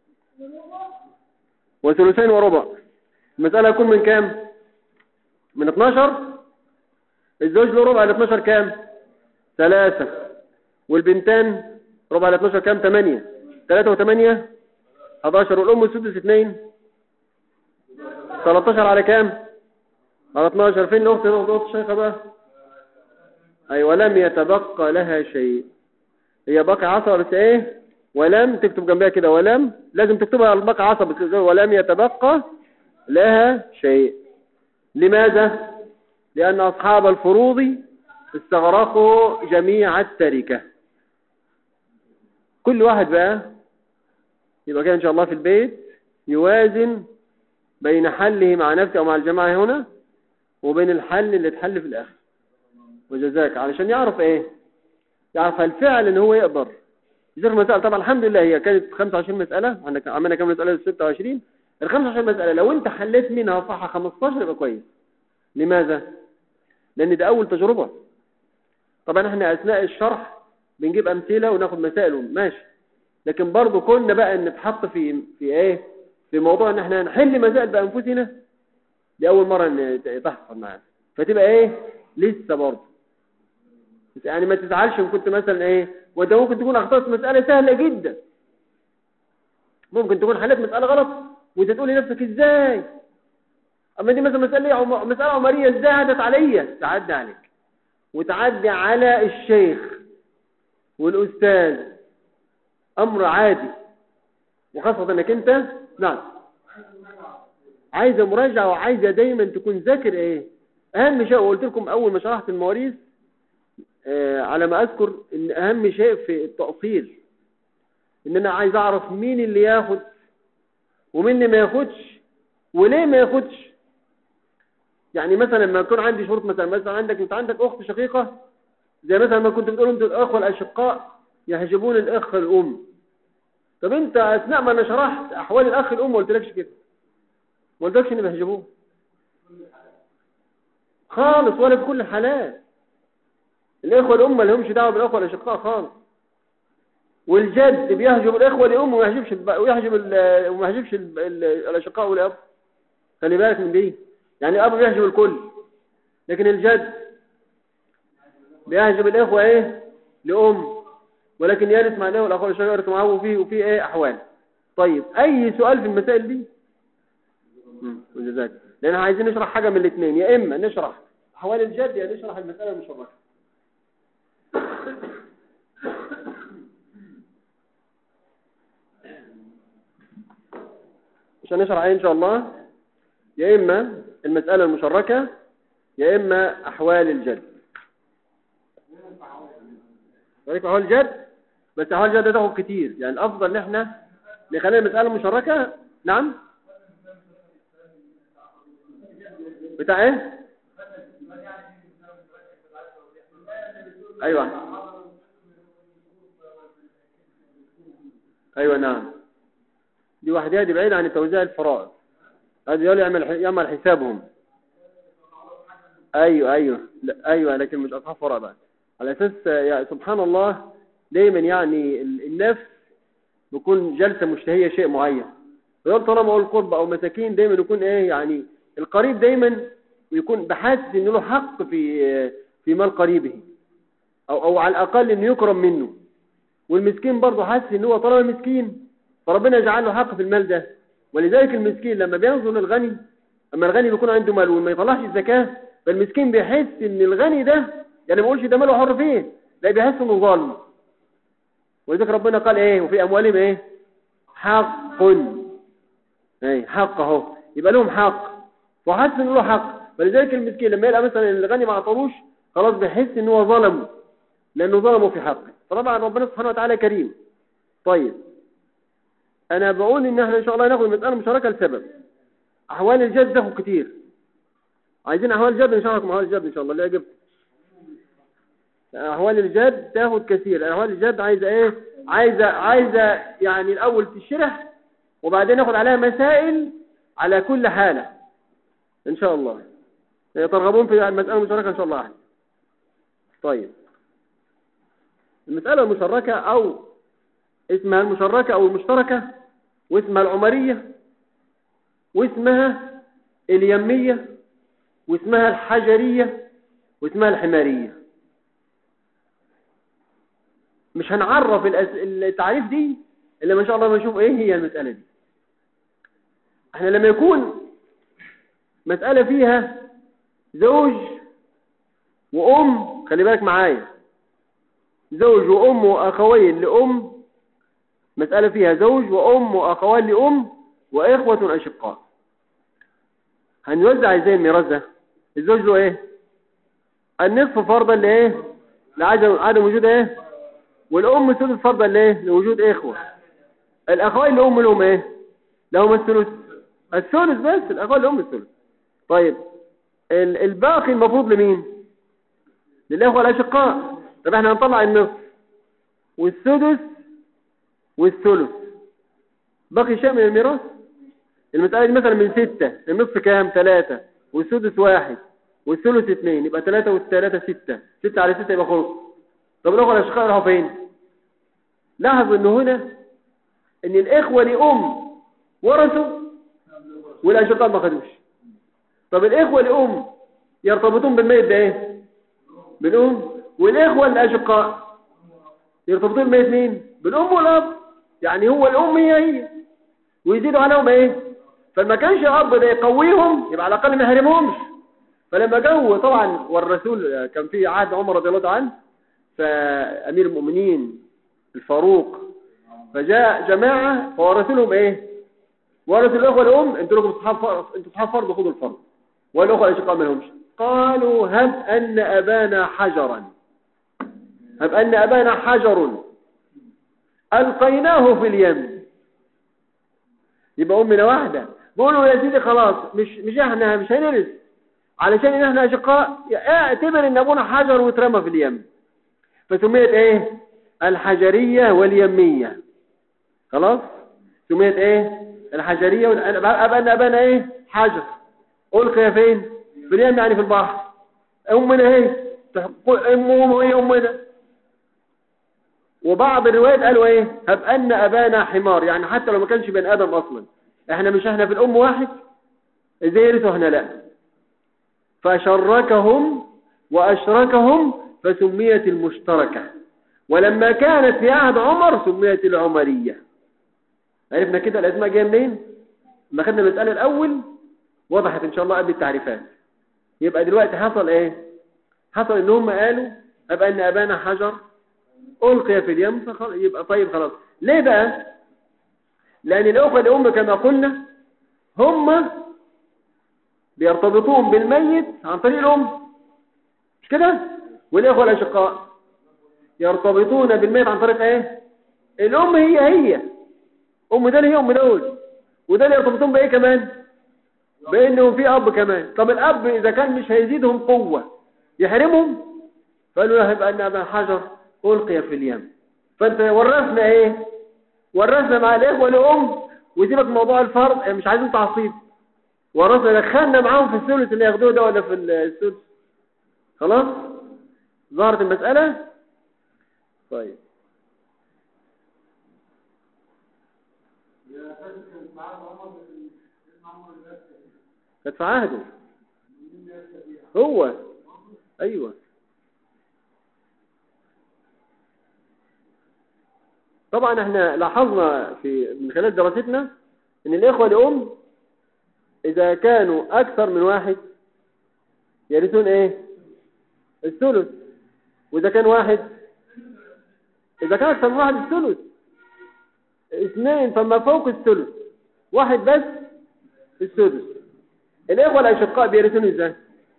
وثلثين وربع المسألة يكون من كام من 12 الزوج له ربع ل 12 كام ثلاثة والبنتان ربع ل 12 كام 8 3 وثمانية 11 والأم والسدس 2 13 على كام على 12 فين الأخت الأخت الشيخة بقى أي ولم يتبقى لها شيء هي بقى عصا بس ايه ولم تكتب جنبها كده ولم لازم تكتبها على البقى عصا بس ولم يتبقى لها شيء لماذا لأن أصحاب الفروض استغرقوا جميع التركة كل واحد بقى يبقى كده إن شاء الله في البيت يوازن بين حله مع نفسه أو مع الجماعة هنا وبين الحل اللي اتحل في الآخر وجزاك علشان يعرف ايه يعرف الفعل ان هو يقدر يصير مسألة طبعا الحمد لله هي كانت 25 مسألة عندك عملنا كام مسألة 26 ال 25 مسألة لو انت حليت منها صح 15 يبقى كويس لماذا لان ده اول تجربة طبعا احنا اثناء الشرح بنجيب امثلة وناخد مسائل ماشي لكن برضو كنا بقى نتحط في في ايه في موضوع ان احنا نحل مسائل بانفسنا دي اول مرة ان تحصل معانا فتبقى ايه لسه برضه يعني ما تزعلش ان كنت مثلا ايه وانت ممكن تكون اخطأت مسألة سهلة جدا ممكن تكون حلت مسألة غلط وانت تقول لنفسك ازاي اما دي مثلا مسألة مسألة عمرية ازاي عدت عليا تعدي عليك وتعدي على الشيخ والاستاذ امر عادي وخاصة انك انت نعم عايزة مراجعة وعايزة دايما تكون ذاكر ايه اهم شيء وقلت لكم اول ما شرحت المواريث آه على ما اذكر ان اهم شيء في التأصيل ان انا عايز اعرف مين اللي ياخد ومين اللي ما ياخدش وليه ما ياخدش يعني مثلا لما يكون عندي شروط مثلا مثلا عندك انت عندك اخت شقيقة زي مثلا ما كنت بتقول انت الاخوه الاشقاء يحجبون الاخ الام طب انت اثناء ما انا شرحت احوال الاخ الام ما قلتلكش كده ما قلتلكش ان بيحجبوه خالص ولا في كل الحالات الاخوه الام ما لهمش دعوه بالاخوه الاشقاء خالص والجد بيحجب الاخوه الام وما يحجبش ويحجب وما يحجبش الاشقاء والاب خلي بالك من دي يعني الاب بيحجب الكل لكن الجد بيحجب الاخوه ايه لام ولكن يرث مع الاخوه الاخوه الاشقاء يرث معه وفي وفي ايه احوال طيب اي سؤال في المسائل دي وجزاك لان عايزين نشرح حاجه من الاثنين يا اما نشرح احوال الجد يا نشرح المساله المشركه مش هنشرح ايه ان شاء الله يا اما المساله المشركه يا اما احوال الجد ولكن احوال الجد بس احوال الجد تاخد كتير يعني الافضل ان احنا نخلي المساله مشركه نعم بتاع ايه ايوه ايوه نعم دي وحدها دي بعيدة عن توزيع الفرائض هذا يقول يعمل يعمل حسابهم ايوه ايوه لا ايوه لكن مش اصحاب فرائض بقى على اساس يعني سبحان الله دايما يعني النفس بيكون جلسة مشتهية شيء معين ويقول طالما اقول قرب او مساكين دايما يكون ايه يعني القريب دايما يكون بحاسس انه له حق في في مال قريبه او او على الاقل انه يكرم منه والمسكين برضه حاسس ان هو طالما مسكين فربنا يجعل له حق في المال ده ولذلك المسكين لما بينظر للغني اما الغني بيكون عنده مال وما يطلعش الزكاه فالمسكين بيحس ان الغني ده يعني ما يقولش ده ماله حر فيه لا بيحس انه ظالم ولذلك ربنا قال ايه وفي اموالهم ايه حق ايه حق اهو يبقى لهم حق وحاسس ان له حق فلذلك المسكين لما يلقى مثلا الغني ما عطلوش خلاص بيحس ان هو ظلمه لانه ظلمه في حقه طبعا ربنا سبحانه وتعالى كريم طيب انا بقول ان احنا ان شاء الله ناخد المساله مشاركه لسبب احوال الجد تاخد كتير عايزين احوال الجد نشارك مع احوال الجد ان شاء الله اللي يعجبكم احوال الجد تاخد كثير احوال الجد عايزه ايه عايزه عايزه يعني الاول تشرح وبعدين ناخد عليها مسائل على كل حاله ان شاء الله ترغبون في المساله المشاركه ان شاء الله احد طيب المساله المشاركه او اسمها المشركه او المشتركه واسمها العمريه واسمها اليميه واسمها الحجريه واسمها الحماريه مش هنعرف التعريف دي إلا ما شاء الله ما نشوف إيه هي المسألة دي احنا لما يكون مسألة فيها زوج وأم خلي بالك معايا زوج وأم وأخوين لأم مسألة فيها زوج وأم وأخوان لأم وإخوة أشقاء هنوزع ازاي الميراث ده الزوج له ايه النصف فرضا لايه لعدم عدم وجود ايه والام الثلث فرضا لايه لوجود اخوه الاخوين لام لهم ايه لهم الثلث الثلث بس الاخوين لام الثلث طيب ال- الباقي المفروض لمين للاخوه الاشقاء طب احنا هنطلع النصف والسدس والثلث باقي شيء من الميراث المسألة دي مثلا من ستة النصف كام ثلاثة والسدس واحد والثلث اثنين يبقى ثلاثة والثلاثة ستة ستة على ستة يبقى خلص طب الأخوة الأشقاء راحوا فين لاحظ ان هنا ان الإخوة لأم ورثوا والأشقاء ما خدوش طب الإخوة لأم يرتبطون بالميت ده ايه بالأم والإخوة الأشقاء يرتبطون بالميت مين بالأم والأب يعني هو الأم هي هي ويزيدوا عليهم ايه فلما كانش الاب ده يقويهم يبقى على الاقل ما يحرمهمش فلما جو طبعا والرسول كان في عهد عمر رضي الله تعالى عنه فامير المؤمنين الفاروق فجاء جماعه فورثوا لهم ايه ورثوا الاخوه الام انتوا لكم اصحاب فرض انتوا اصحاب فرض خدوا الفرض والاخوه الاشقاء ما لهمش قالوا هب ان ابانا حجرا هب ان ابانا حجر القيناه في اليم يبقى امنا واحده بيقولوا يا سيدي خلاص مش مش احنا مش هنرث علشان ان احنا اشقاء اعتبر ان ابونا حجر واترمى في اليم فسميت ايه الحجريه واليميه خلاص سميت ايه الحجريه وال... ابانا ابانا ايه حجر القي فين في اليم يعني في البحر امنا ايه امه ايه امنا وبعض الروايات قالوا ايه هب ان ابانا حمار يعني حتى لو ما كانش بني ادم اصلا احنا مش احنا في الام واحد ازاي يرثوا احنا لا فشركهم واشركهم فسميت المشتركه ولما كانت في عهد عمر سميت العمريه عرفنا كده الاسماء جايه منين لما خدنا المساله الاول وضحت ان شاء الله قبل التعريفات يبقى دلوقتي حصل ايه حصل ان هم قالوا هب ان ابانا حجر ألقي في اليم فخل... يبقى طيب خلاص ليه بقى لأن الأخوة الأم كما قلنا هم بيرتبطون بالميت عن طريق الأم مش كده والإخوة الأشقاء يرتبطون بالميت عن طريق ايه الأم هي هي أم ده هي أم دول وده اللي يرتبطون بإيه كمان بأنهم في أب كمان طب الأب إذا كان مش هيزيدهم قوة يحرمهم فقالوا له يبقى أن أبا حجر ألقي في اليم فأنت ورثنا إيه ورثنا مع الإخوة الأم ويجيبك موضوع الفرض مش عايزين تعصيب ورثنا دخلنا معاهم في الثلث اللي ياخدوه ده ولا في الثلث خلاص ظهرت المسألة طيب كانت في عهده هو ايوه طبعا احنا لاحظنا في من خلال دراستنا ان الاخوه الام اذا كانوا اكثر من واحد يرثون ايه الثلث واذا كان واحد اذا كان اكثر من واحد الثلث اثنين فما فوق الثلث واحد بس السدس الاخوه الاشقاء بيرثون ازاي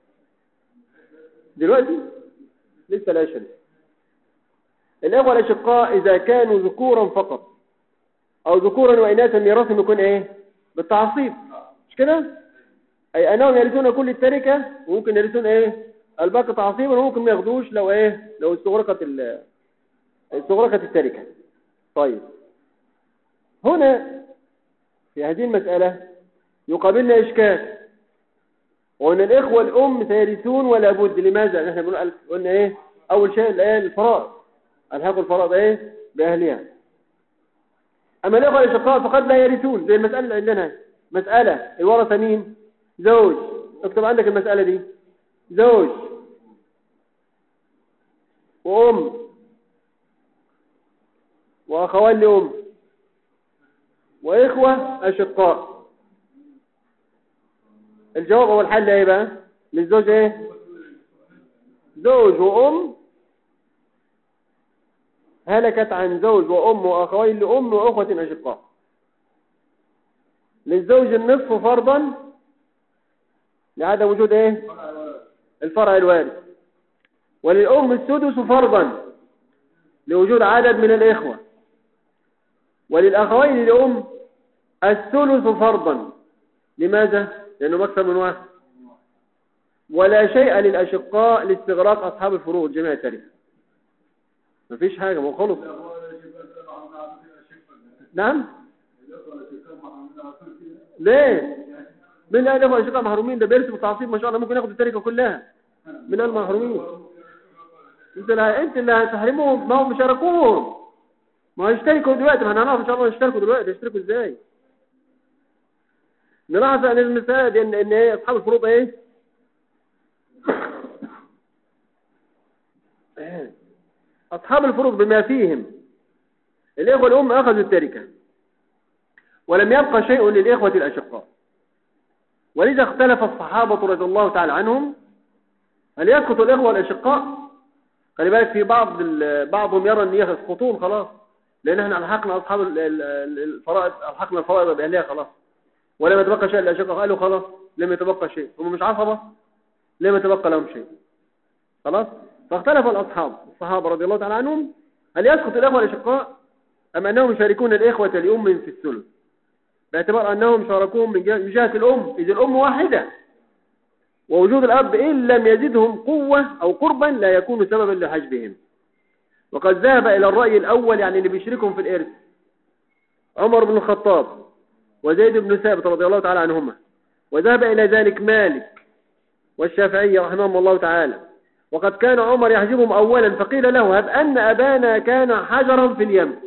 دلوقتي لسه لا يشرف الإخوة الأشقاء إذا كانوا ذكورا فقط أو ذكورا وإناثا ميراثهم يكون إيه بالتعصيب مش كده أي أنهم يرثون كل التركة وممكن يرثون إيه الباقي تعصيبا وممكن ما ياخدوش لو إيه لو استغرقت ال استغرقت التركة طيب هنا في هذه المسألة يقابلنا إشكال وأن الإخوة الأم سيرثون ولا بد لماذا نحن بنقول قلنا إيه أول شيء الآية الفرائض الحاق الفرائض ايه باهلها اما الاخوه الاشقاء فقد لا يرثون زي المساله اللي عندنا مساله الورثه مين زوج اكتب عندك المساله دي زوج وام واخوان لام وإخوة أشقاء الجواب هو الحل ايه بقى للزوج ايه زوج وأم هلكت عن زوج وأم وأخوين لأم وأخوة أشقاء للزوج النصف فرضا لعدم وجود ايه الفرع الوارث وللأم السدس فرضا لوجود عدد من الإخوة وللأخوين لأم الثلث فرضا لماذا؟ لأنه أكثر من واحد ولا شيء للأشقاء لاستغراق أصحاب الفروض جميع التاريخ مفيش حاجة ما هو خلص نعم ليه من قال له أشقاء محرومين ده بيرسم التعصيب ما شاء الله ممكن ياخد التركة كلها من قال محرومين انت اللي انت اللي هتحرمهم ما هم شاركوهم ما هيشتركوا دلوقتي ما هنعرف ان شاء الله يشتركوا دلوقتي يشتركوا ازاي نلاحظ ان المسألة دي ان ان ايه اصحاب الفروض ايه اصحاب الفروض بما فيهم الاخوة الام اخذوا التركة ولم يبقى شيء للاخوة الاشقاء ولذا اختلف الصحابة رضي الله تعالى عنهم هل يسقط الاخوة الاشقاء خلي بالك في بعض بعضهم يرى ان يسقطون خلاص لان احنا الحقنا اصحاب الفرائض الحقنا الفرائض باهلها خلاص ولم يتبقى شيء للاشقاء قالوا خلاص لم يتبقى شيء هم مش عصبة لم يتبقى لهم شيء خلاص فاختلف الاصحاب الصحابة رضي الله تعالى عنهم هل يسقط الاخوة الاشقاء ام انهم يشاركون الاخوة لام في الثلث باعتبار انهم شاركوهم من جهة الام اذ الام واحدة ووجود الأب إن لم يزدهم قوة أو قربا لا يكون سببا لحجبهم وقد ذهب إلى الرأي الأول يعني اللي بيشركهم في الإرث عمر بن الخطاب وزيد بن ثابت رضي الله تعالى عنهما وذهب إلى ذلك مالك والشافعية رحمهم الله تعالى وقد كان عمر يحجبهم أولا فقيل له هب أن أبانا كان حجرا في اليم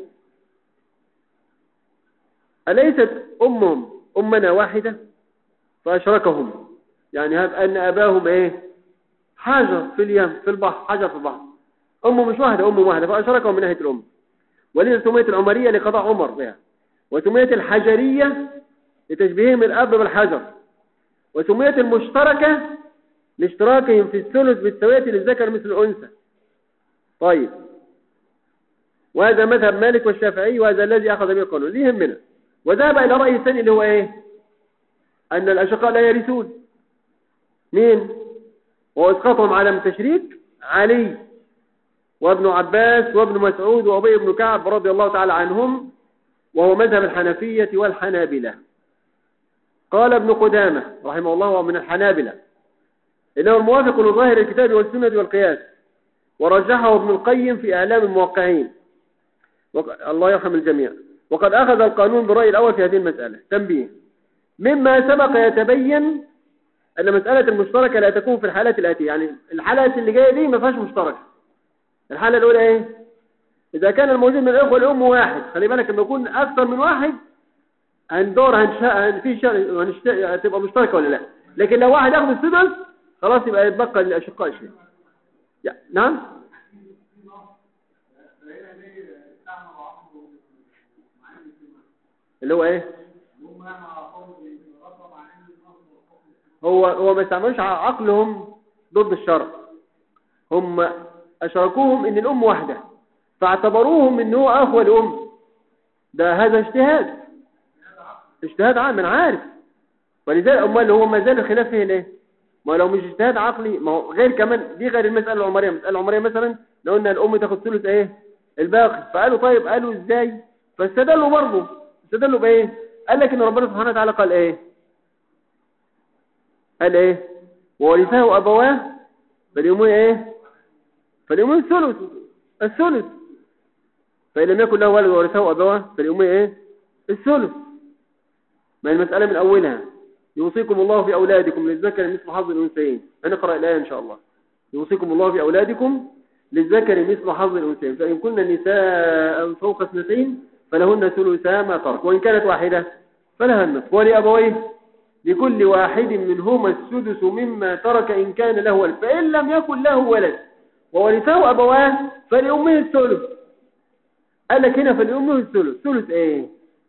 أليست أمهم أمنا واحدة فأشركهم يعني هب أن أباهم إيه حجر في اليم في البحر حجر في البحر أمه مش واحدة أمه واحدة فأشركهم من ناحية الأم ولذا سميت العمرية لقضاء عمر بها وسميت الحجرية لتشبيههم الأب بالحجر وسميت المشتركة لاشتراكهم في الثلث بالسوية للذكر مثل الأنثى طيب وهذا مذهب مالك والشافعي وهذا الذي أخذ به القانون ليه همنا وذهب إلى رأي الثاني اللي هو إيه أن الأشقاء لا يرثون مين واسقطهم على التشريك علي وابن عباس وابن مسعود وابي بن كعب رضي الله تعالى عنهم وهو مذهب الحنفية والحنابلة قال ابن قدامة رحمه الله ومن الحنابلة إنه الموافق لظاهر الكتاب والسنة والقياس ورجحه ابن القيم في إعلام الموقعين الله يرحم الجميع وقد أخذ القانون بالرأي الأول في هذه المسألة تنبيه مما سبق يتبين أن مسألة المشتركة لا تكون في الحالات الآتية يعني الحالة اللي جاية دي ما فيهاش مشتركة الحالة الأولى إيه إذا كان الموجود من الأخوة الأم واحد خلي بالك لما يكون أكثر من واحد هندور هنشاء في شيء هنشتاء تبقى مشتركة ولا لا لكن لو واحد ياخد السدس خلاص يبقى يتبقى للأشقاء شيء نعم اللي هو ايه هو هو ما استعملوش عقلهم ضد الشرع هم اشركوهم ان الام واحده فاعتبروهم ان هو اخوه الام ده هذا اجتهاد اجتهاد عام انا عارف ولذلك امال هو ما زال الخلاف فيه ليه ما لو مش اجتهاد عقلي ما هو غير كمان دي غير المساله العمريه المساله العمريه مثلا لو ان الام تاخد ثلث ايه الباقي فقالوا طيب قالوا ازاي فاستدلوا برضه استدلوا بايه قال لك ان ربنا سبحانه وتعالى قال ايه قال ايه وورثه ابواه فاليوم ايه فاليوم الثلث الثلث فإن لم يكن له ولد ورثه أبواه فاليوم ايه الثلث ما المسألة من أولها يوصيكم الله في أولادكم للذكر مثل حظ الأنثيين هنقرأ الآية إن شاء الله يوصيكم الله في أولادكم للذكر مثل حظ الأنثيين فإن كن نساء فوق اثنتين فلهن ثلثا ما ترك وإن كانت واحدة فلها النصف ولأبويه لكل واحد منهما السدس مما ترك إن كان له ولد فإن لم يكن له ولد وورثه أبواه فلأمه الثلث قال لك هنا فلأمه الثلث ثلث إيه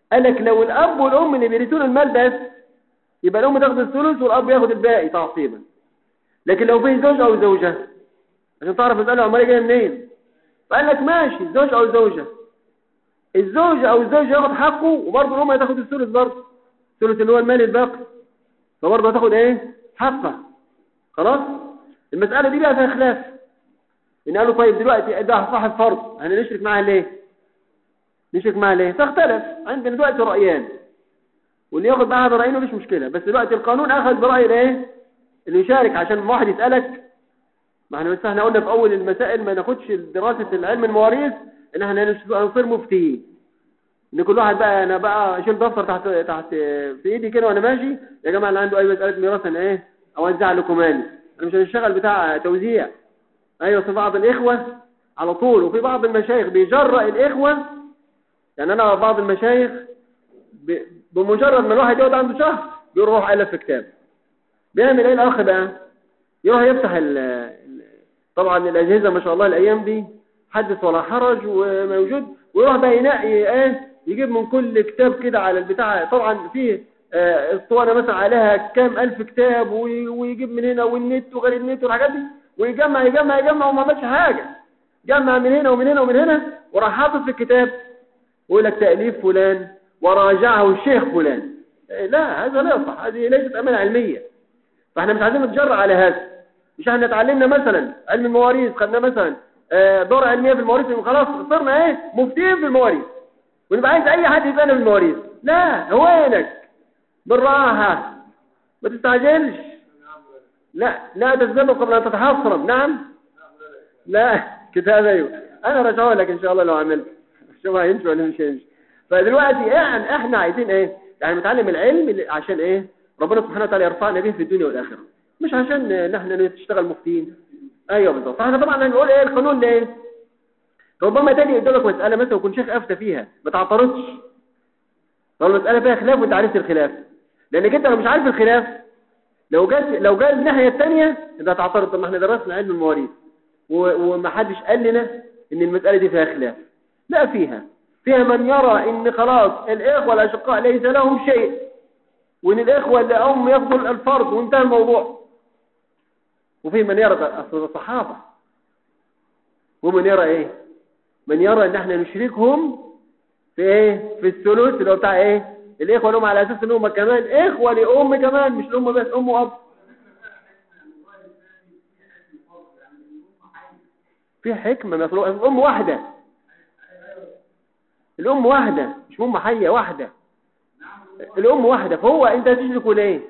قال لك لو الاب والام اللي بيرثون المال بس يبقى الام تاخد الثلث والاب ياخد الباقي تعصيبا لكن لو في زوج او زوجه عشان تعرف مساله عماليه جايه منين فقال لك ماشي الزوج او الزوجه الزوج او الزوجه ياخد حقه وبرضه الام هتاخد الثلث برضه الثلث اللي هو المال الباقي فبرضه هتاخد ايه حقها خلاص المساله دي بقى فيها خلاف ان قالوا طيب دلوقتي ده صاحب فرض احنا نشرك معاه ليه نشرك معاه ليه تختلف عندنا دلوقتي رايان واللي ياخد معاها برايين مفيش مشكله بس دلوقتي القانون اخذ براي الايه اللي يشارك عشان واحد يسالك ما احنا بس احنا قلنا في اول المسائل ما ناخدش دراسه العلم المواريث ان احنا نصير مفتيين ان كل واحد بقى انا بقى اشيل دفتر تحت تحت في ايدي كده وانا ماشي يا جماعه اللي عنده اي مساله ميراث انا ايه اوزع لكم مالي انا مش هنشتغل بتاع توزيع ايوه في بعض الاخوه على طول وفي بعض المشايخ بيجرأ الاخوه يعني انا بعض المشايخ ب- بمجرد ما الواحد يقعد عنده شهر بيروح الف في كتاب بيعمل ايه الاخ بقى يروح يفتح ال ال- طبعا الاجهزه ما شاء الله الايام دي حدث ولا حرج وموجود ويروح بقى ينقي ايه يجيب من كل كتاب كده على البتاع طبعا فيه آه، اسطوانه مثلا عليها كام الف كتاب وي- ويجيب من هنا والنت وغير النت والحاجات دي ويجمع يجمع يجمع وما عملش حاجه جمع من هنا ومن هنا ومن هنا وراح حاطط في الكتاب ويقول لك تاليف فلان وراجعه الشيخ فلان إيه، لا هذا لا يصح هذه ليست امانه علميه فاحنا مش عايزين نتجرأ على هذا مش احنا اتعلمنا مثلا علم المواريث خدنا مثلا آه، دورة علمية في المواريث خلاص صرنا ايه مفتين في المواريث ونبقى عايز اي حد يسألنا في المواريث لا هوينك بالراحة ما تستعجلش لا لا تتذبذب قبل ان تتحصرم نعم لا كتاب ايوه انا رجعه لك ان شاء الله لو عملت شوف هيمشي ولا مش هيمشي فدلوقتي يعني احنا عايزين ايه يعني نتعلم العلم اللي- عشان ايه ربنا سبحانه وتعالى يرفعنا به في الدنيا والاخره مش عشان نحن نشتغل مفتين ايوه بالظبط فاحنا طبعا هنقول ايه القانون ده ايه ربما تاني يقول لك مساله مثلا ويكون شيخ افتى فيها ما تعترضش لو المساله فيها خلاف وانت عرفت الخلاف لانك انت لو مش عارف الخلاف لو جت لو جاء الناحيه الثانيه انت هتعترض طب ما احنا درسنا علم المواريث و- ومحدش قال لنا ان المساله دي فيها خلاف لا فيها فيها من يرى ان خلاص الاخوه الاشقاء ليس لهم شيء وان الاخوه اللي هم ياخذوا الفرض وانتهى الموضوع وفي من يرى اصل الصحابه ومن يرى ايه من يرى ان احنا نشركهم في ايه في الثلث اللي هو بتاع ايه الاخوه لهم على اساس ان هم كمان اخوه لام كمان مش الام بس ام واب في حكمه مفروض الام واحده الام واحده مش ام حيه واحده الام واحده فهو انت هتشركوا ليه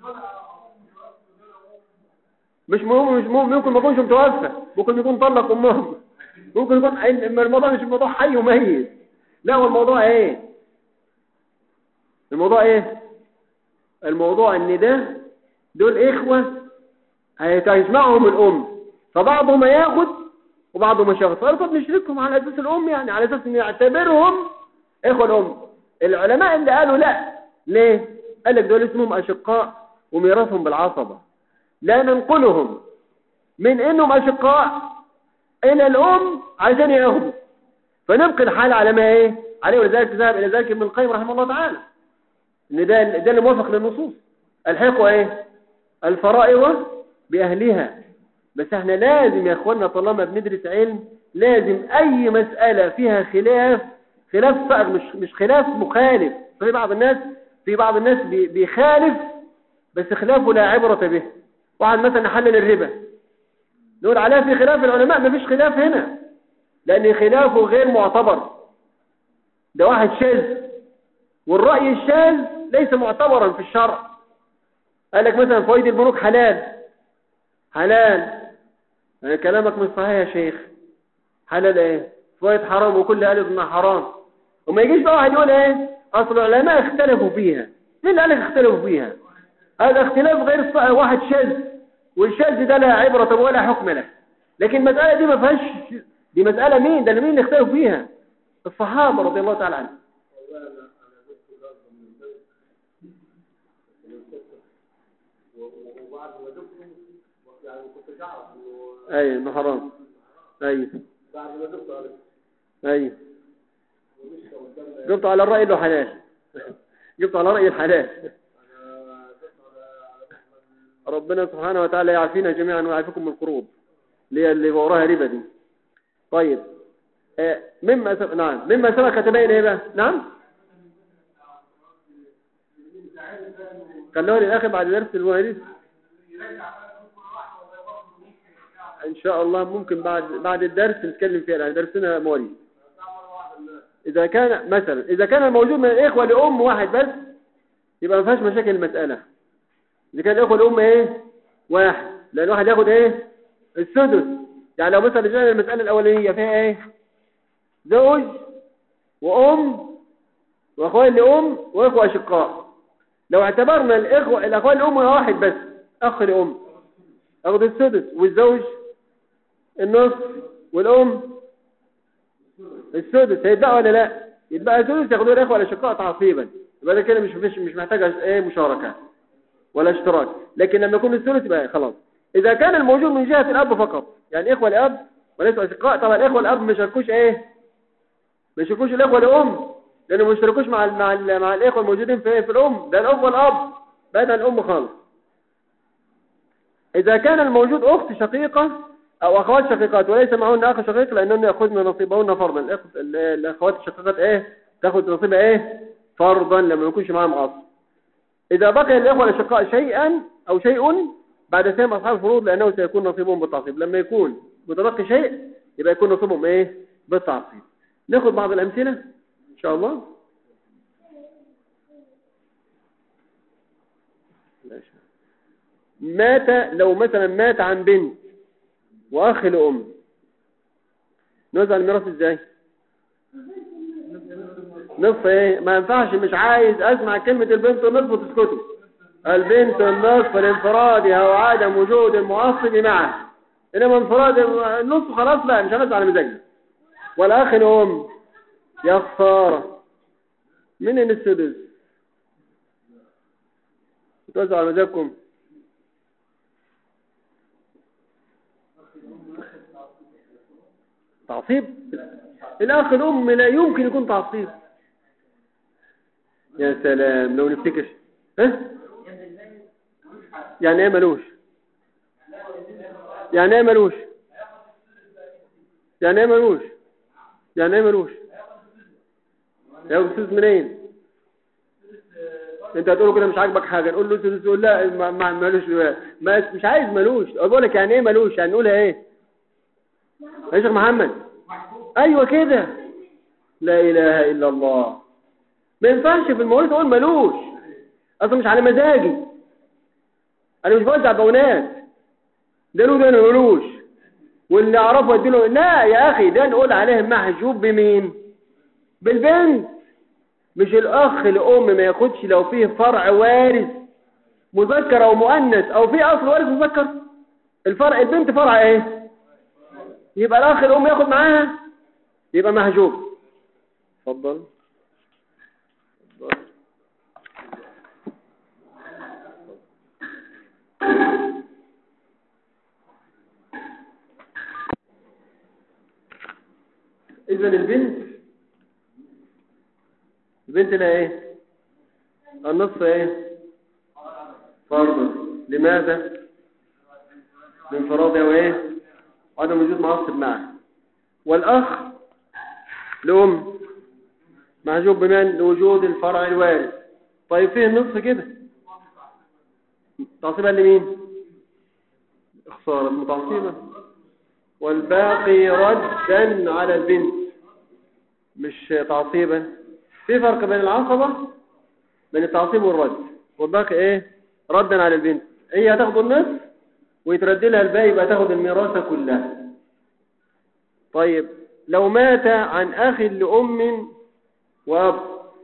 مش مهم مش مهم ممكن ما يكونش متوفى ممكن يكون طلق امهم ممكن يكون الموضوع مش الموضوع حي وميت لا هو الموضوع ايه الموضوع ايه الموضوع ان ده دول اخوة هيجمعهم الام فبعضهم ياخد وبعضهم مش ياخد فقالوا طب نشركهم على اساس الام يعني على اساس ان نعتبرهم اخوة الام العلماء اللي قالوا لا ليه قال لك دول اسمهم اشقاء وميراثهم بالعصبة لا ننقلهم من انهم اشقاء الى الام عشان ياخدوا فنبقي الحال على ما ايه عليه ولذلك ذهب الى ذلك ابن القيم رحمه الله تعالى ان ده ده اللي موافق للنصوص الحقوا ايه الفرائض باهلها بس احنا لازم يا اخوانا طالما بندرس علم لازم اي مسألة فيها خلاف خلاف صائغ مش مش خلاف مخالف في بعض الناس في بعض الناس بي- بيخالف بس خلافه لا عبرة به واحد مثلا حلل الربا نقول عليها في خلاف العلماء ما فيش خلاف هنا لأن خلافه غير معتبر ده واحد شاذ والرأي الشاذ ليس معتبرا في الشرع قال لك مثلا فوائد البنوك حلال حلال يعني كلامك مش صحيح يا شيخ حلال ايه فوائد حرام وكل قال انها حرام وما يجيش بقى واحد يقول ايه اصل العلماء اختلفوا فيها مين اللي قال لك اختلفوا فيها هذا اختلاف غير صحيح واحد شاذ والشاذ ده لا عبرة ولا حكم له لكن المسألة دي ما فيهاش دي مسألة مين ده اللي مين اللي اختلفوا فيها الصحابة رضي الله تعالى عنهم وبعد ما دكتور يعني ما كنتش اعرف انه ايوه انه حرام ايوه بعد ما دكتور عرفت ايوه ولسه قدامنا جبت على الرأي انه حلال جبت على رأي الحلال ربنا سبحانه وتعالى يعافينا جميعا ويعافيكم من القروض اللي هي اللي وراها ربا دي طيب آه، مما سبق نعم مما سبق تبين ايه بقى نعم خلوها للاخر بعد درس المواريث ان شاء الله ممكن بعد بعد الدرس نتكلم فيها لان درسنا مواريث اذا كان مثلا اذا كان الموجود من الاخوه لام واحد بس يبقى ما فيهاش مشاكل المساله اذا كان الاخوه لام ايه واحد لان واحد ياخد ايه السدس يعني لو مثلا جينا المساله الاولانيه فيها ايه زوج وام واخوان لام واخوه اشقاء لو اعتبرنا الاخوه الاخوان لام واحد بس اخ لام اخد السدس والزوج النصف والام السدس هيتبقى ولا لا يتبقى السدس ياخدوه الاخوه الاشقاء تعصيبا يبقى ده كده مش مش مش محتاج ايه مشاركه ولا اشتراك لكن لما يكون الثلث يبقى خلاص اذا كان الموجود من جهه الاب فقط يعني اخوه الاب وليسوا اشقاء طبعا الاخوه الاب ما يشاركوش ايه ما يشاركوش الاخوه الام لانهم ما يشتركوش مع ال مع ال مع الاخوه الموجودين في في الام ده الاخوه الاب بعد عن الام خالص اذا كان الموجود اخت شقيقه او اخوات شقيقات وليس معهن اخ شقيق لانهن ياخذن نصيبهن فرضا الأخ- ال- الاخوات الشقيقات ايه تاخذ نصيبها ايه فرضا لما ما يكونش معاهم اصل إذا بقي الإخوة الأشقاء شيئا أو شيء بعد سهم أصحاب الفروض لأنه سيكون نصيبهم بالتعصيب لما يكون متبقي شيء يبقى يكون نصيبهم إيه بالتعصيب ناخد بعض الأمثلة إن شاء الله مات لو مثلا مات عن بنت وأخ لأم نوزع الميراث إزاي نصف ايه ما ينفعش مش عايز اسمع كلمة البنت والنصف وتسكتوا البنت النصف لانفرادها وعدم وجود المعصب معه انما انفراد النصف خلاص لا مش هنزع على مزاجنا والاخ الام يا خساره من السدس توزع على مزاجكم تعصيب الاخ الام لا يمكن يكون تعصيب يا سلام لو نفتكر ها يعني ايه ملوش يعني ايه ملوش يعني ايه ملوش يعني ايه ملوش يا استاذ منين انت هتقول له كده مش عاجبك حاجه نقول له استاذ تقول لا ما- ما- ملوش ما مش عايز ملوش اقول لك يعني ايه ملوش يعني نقولها ايه يا شيخ محمد ايوه كده لا اله الا الله ما ينفعش في المواريث اقول ملوش اصلا مش على مزاجي انا مش بوزع بونات ده له ده أنا ملوش واللي اعرفه اديله لا يا اخي ده نقول عليه محجوب بمين بالبنت مش الاخ لام ما ياخدش لو فيه فرع وارث مذكر او مؤنث او فيه اصل وارث مذكر الفرع البنت فرع ايه يبقى الاخ الام ياخد معاها يبقى محجوب اتفضل اتفضل. اذا البنت البنت لها ايه النصف ايه فرض لماذا لانفرادها وايه عدم وجود معصب معه والاخ لأم محجوب بمن لوجود الفرع الوارث طيب فيه النصف كده تعصيبها لمين خسارة متعصيبة والباقي ردا على البنت مش تعصيبا في فرق بين العصبة بين التعصيب والرد والباقي ايه ردا على البنت هي هتاخد النصف ويترد لها الباقي يبقى تاخد الميراث كلها طيب لو مات عن أخ لأم وأب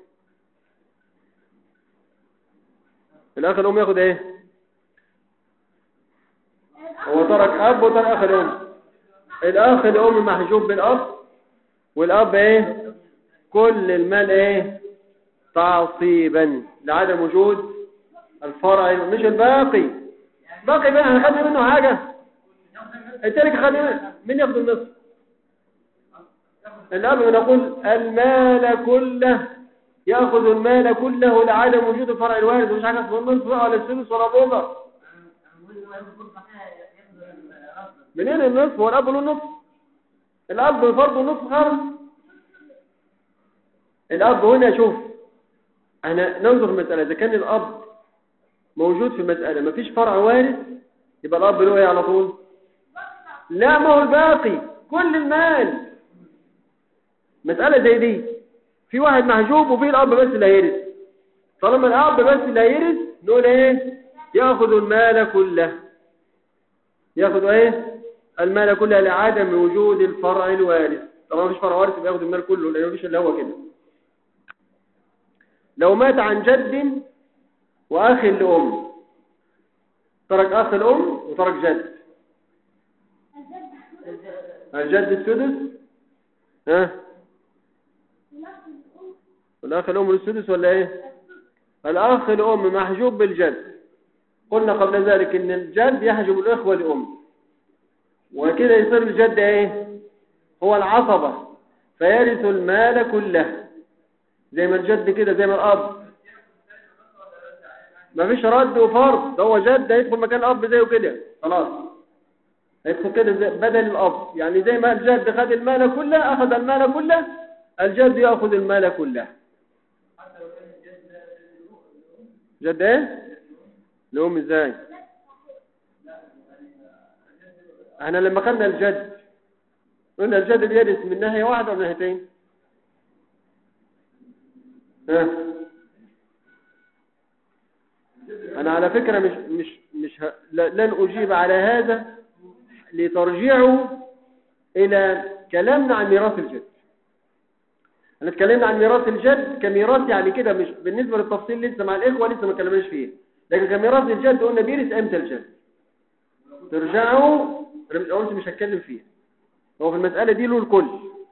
الأخ الأم ياخد إيه هو ترك أب وترك أخ الأم الأخ الأم محجوب بالأب والأب إيه كل المال إيه تعصيبا لعدم وجود الفرع مش الباقي باقي بقى احنا خدنا منه حاجة التالك خد منه مين ياخد النصف الأب نقول المال كله يأخذ المال كله لعدم وجود الفرع الوارث مش حاجة اسمها النصف بقى ولا السدس ولا الربع منين النصف هو الأب له النصف الأب فرضه النصف خالص الأب هنا شوف احنا ننظر في المسألة إذا كان الأب موجود في المسألة مفيش فرع وارث يبقى الأب له ايه على طول لا ما هو الباقي كل المال مسألة زي دي في واحد محجوب وفي الأب بس اللي هيرث طالما الأب بس اللي هيرث نقول ايه يأخذ المال كله يأخذ ايه المال كله لعدم وجود الفرع الوارث طالما مفيش فرع وارث يبقى ياخد المال كله لأنه مفيش إلا هو كده لو مات عن جد وأخ لأم ترك أخ الأم وترك جد الجد السدس ها الأخ الأم السدس ولا إيه الأخ الأم محجوب بالجد قلنا قبل ذلك إن الجد يحجب الإخوة الأم وكده يصير الجد إيه هو العصبة فيرث المال كله زي ما الجد كده زي ما الأب ما فيش رد وفرض ده هو جد هيدخل مكان الأب زيه كده خلاص هيدخل كده بدل الأب يعني زي ما الجد خد المال كله أخذ المال كله الجد يأخذ المال كله جد ايه لهم ازاي احنا لما خدنا الجد قلنا الجد بيرث من ناحية واحدة ومن ناحيتين ها انا على فكرة مش مش مش ه... لن اجيب على هذا لترجعوا الى كلامنا عن ميراث الجد احنا اتكلمنا عن ميراث الجد كميراث يعني كده مش بالنسبة للتفصيل لسه مع الاخوة لسه ما اتكلمناش فيه لكن كميراث الجد قلنا بيرث امتى الجد ترجعوا قلت مش هتكلم فيه هو في المسألة دي له الكل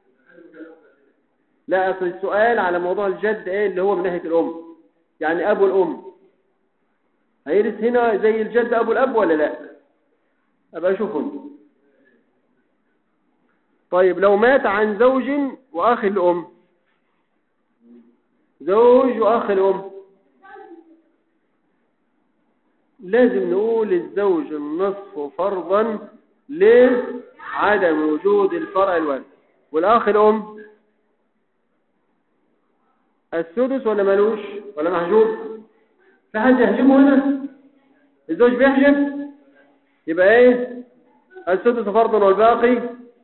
لا اصل السؤال على موضوع الجد ايه اللي هو من ناحية الام يعني ابو الام هيرث هنا زي الجد ابو الاب ولا لا ابقى اشوفهم طيب لو مات عن زوج واخ الام زوج واخ الام لازم نقول الزوج النصف فرضا لعدم وجود الفرع الوارث والاخ الام السدس ولا ملوش ولا محجوب في حد يحجبه هنا الزوج بيحجب يبقى ايه السدس فرضا والباقي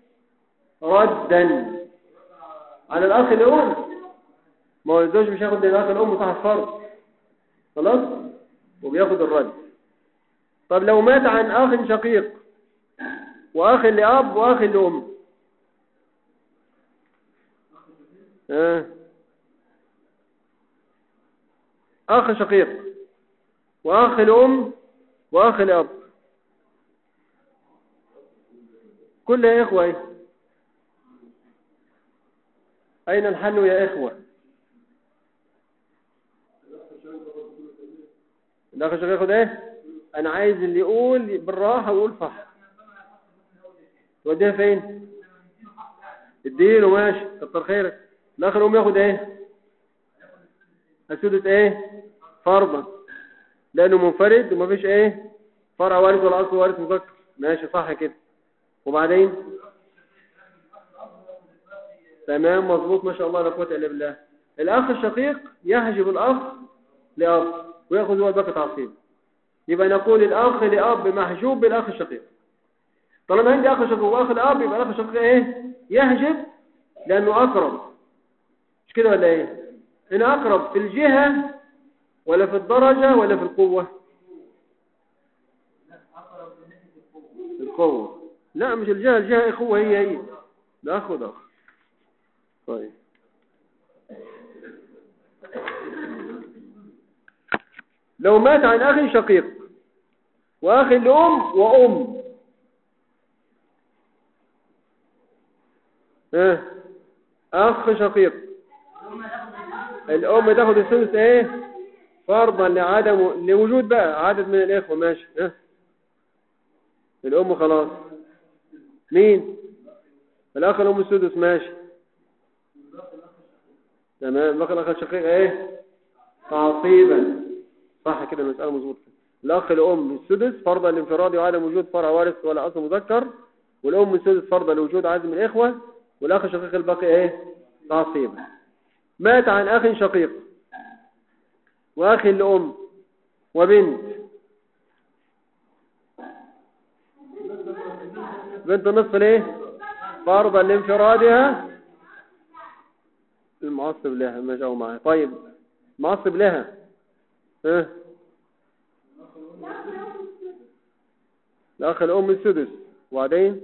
ردا على الاخ الام ما هو الزوج مش هياخد الاخ الام صح الفرض خلاص وبياخد الرد طب لو مات عن اخ شقيق واخ لاب واخ لام آه. اخ شقيق واخ لام واخ لاب كلها اخوه ايه اين الحل يا اخوه الاخ الشقيق ياخد ايه انا عايز اللي يقول بالراحه ويقول صح توديها فين اديله ماشي كتر خيرك الاخ الام ياخد ايه السدس ايه فرضا لانه منفرد ومفيش ايه فرع وارث ولا اصل وارث مذكر ماشي صح كده وبعدين تمام مظبوط ما شاء الله لا قوه الا بالله الاخ الشقيق يحجب الاخ لاب وياخذ هو الباقي تعصيب يبقى نقول الاخ لاب محجوب بالاخ الشقيق طالما عندي اخ شقيق واخ لاب يبقى الاخ الشقيق ايه يحجب لانه اقرب مش كده ولا ايه هنا اقرب في الجهه ولا في الدرجه ولا في القوه في القوه لا مش الجهه الجهه اخوه هي هي لا اخ وده اخ طيب لو مات عن أخ شقيق وأخ لأم وأم اه أخ شقيق الأم تاخد الثلث ايه فرضا لعدم لوجود بقى عدد من الإخوة ماشي اه الأم خلاص مين الأخ الأم السدس ماشي تمام بقى الاخ الشقيق ايه تعصيبا صح كده المساله مظبوطه الاخ الام السدس فرضا لانفراد وعدم وجود فرع وارث ولا اصل مذكر والام السدس فرضا لوجود عدم الاخوه والاخ الشقيق الباقي ايه تعصيبا مات عن اخ شقيق واخ لام وبنت بنت النصف ليه فرضا لانفرادها المعصب لها ما جاءوا معي طيب معصب لها ها الاخ الام السدس وبعدين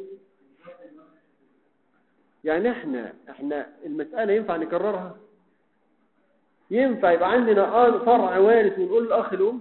يعني احنا احنا المسألة ينفع نكررها ينفع يبقى عندنا آه فرع وارث ونقول الاخ الام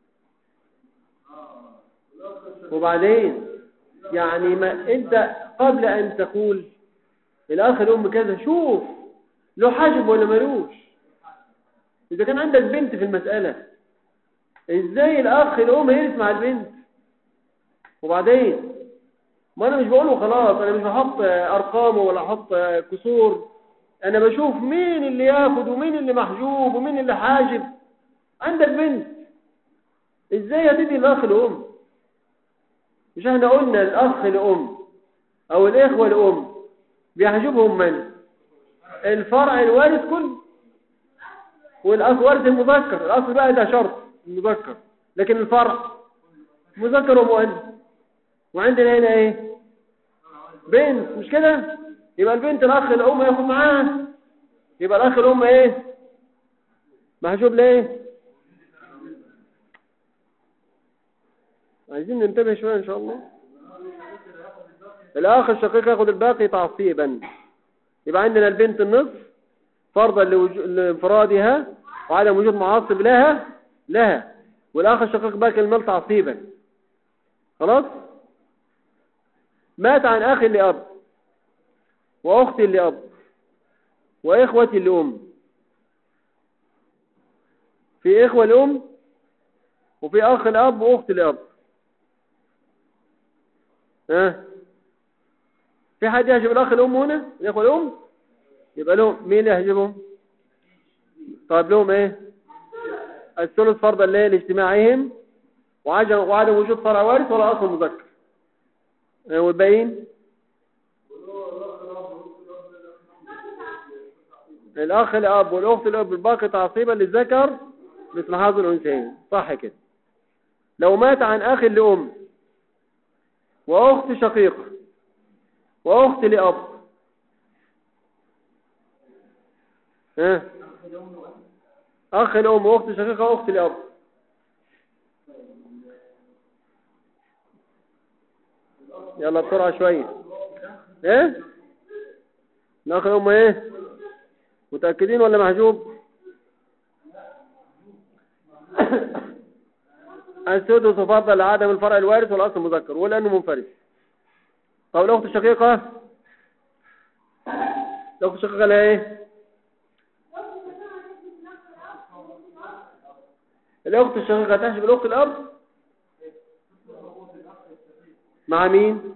وبعدين يعني ما انت قبل ان تقول الاخ الام كذا شوف له حاجب ولا ملوش اذا كان عندك بنت في المسألة ازاي الاخ الام يرث مع البنت وبعدين ما انا مش بقوله خلاص انا مش بحط ارقامه ولا احط كسور انا بشوف مين اللي ياخد ومين اللي محجوب ومين اللي حاجب عندك بنت ازاي هتدي الاخ الام مش احنا قلنا الاخ الام او الاخوه الام بيحجبهم من الفرع الوارث كله والاخ وارث المذكر الاصل بقى ده شرط المذكر لكن الفرع مذكر ومؤنث وعندنا هنا ايه بنت مش كده يبقى البنت الاخ الام ياخد معاها يبقى الاخ الام ايه محجوب ليه عايزين ننتبه شويه ان شاء الله الاخ الشقيق ياخد الباقي تعصيبا يبقى عندنا البنت النصف فرضا لوجو- لانفرادها وعدم وجود معاصب لها لها والاخ الشقيق باقي المال تعصيبا خلاص مات عن اخ لاب واخت لاب واخوه لام في اخوه لام وفي اخ لاب واخت لاب ها في حد يحجب الاخ الام هنا الاخوه الام يبقى لهم مين يحجبهم طيب لهم ايه الثلث فرضا ليه لاجتماعهم وعدم وعدم وجود فرع وارث ولا اصل مذكر آه، والباقيين الاخ الاب والاخت الاب الباقي تعصيبا للذكر مثل حظ الانثيين صح كده لو مات عن اخ لام واخت شقيقه واخت لاب ها اخ الام واخت شقيقه واخت لاب يلا بسرعه شويه ايه الاخ الام ايه متاكدين ولا محجوب السدس فضل لعدم الفرع الوارث والاصل المذكر ولانه منفرد طب الاخت الشقيقه الاخت الشقيقه لها ايه الاخت الشقيقه تحجب الاخت الاب مع مين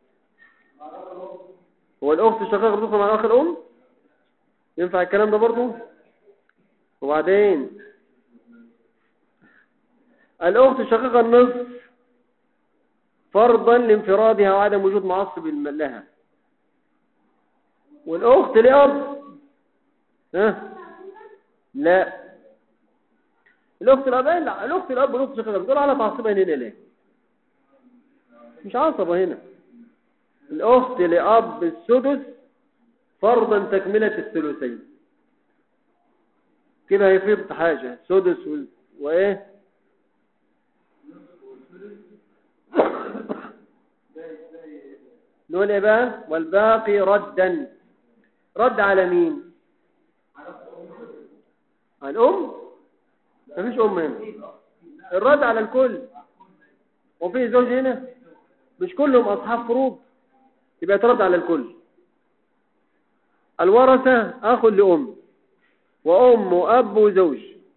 هو الاخت الشقيقه بتدخل مع الاخ الام ينفع الكلام ده برضو وبعدين الأخت الشقيقة النصف فرضا لانفرادها وعدم وجود معصب لها والأخت لأب ها لا الأخت الأب لا الأخت الأب والأخت الشقيقة بتقول على تعصبها هنا ليه مش عصبة هنا الأخت لأب السدس فرضا تكملة الثلثين كده هيفيض حاجة سدس و... وإيه نقول ايه بقى والباقي ردا رد على مين على الام مفيش ام هنا الرد على الكل وفي زوج هنا مش كلهم اصحاب فروض يبقى يترد على الكل الورثة اخ لام وام واب وزوج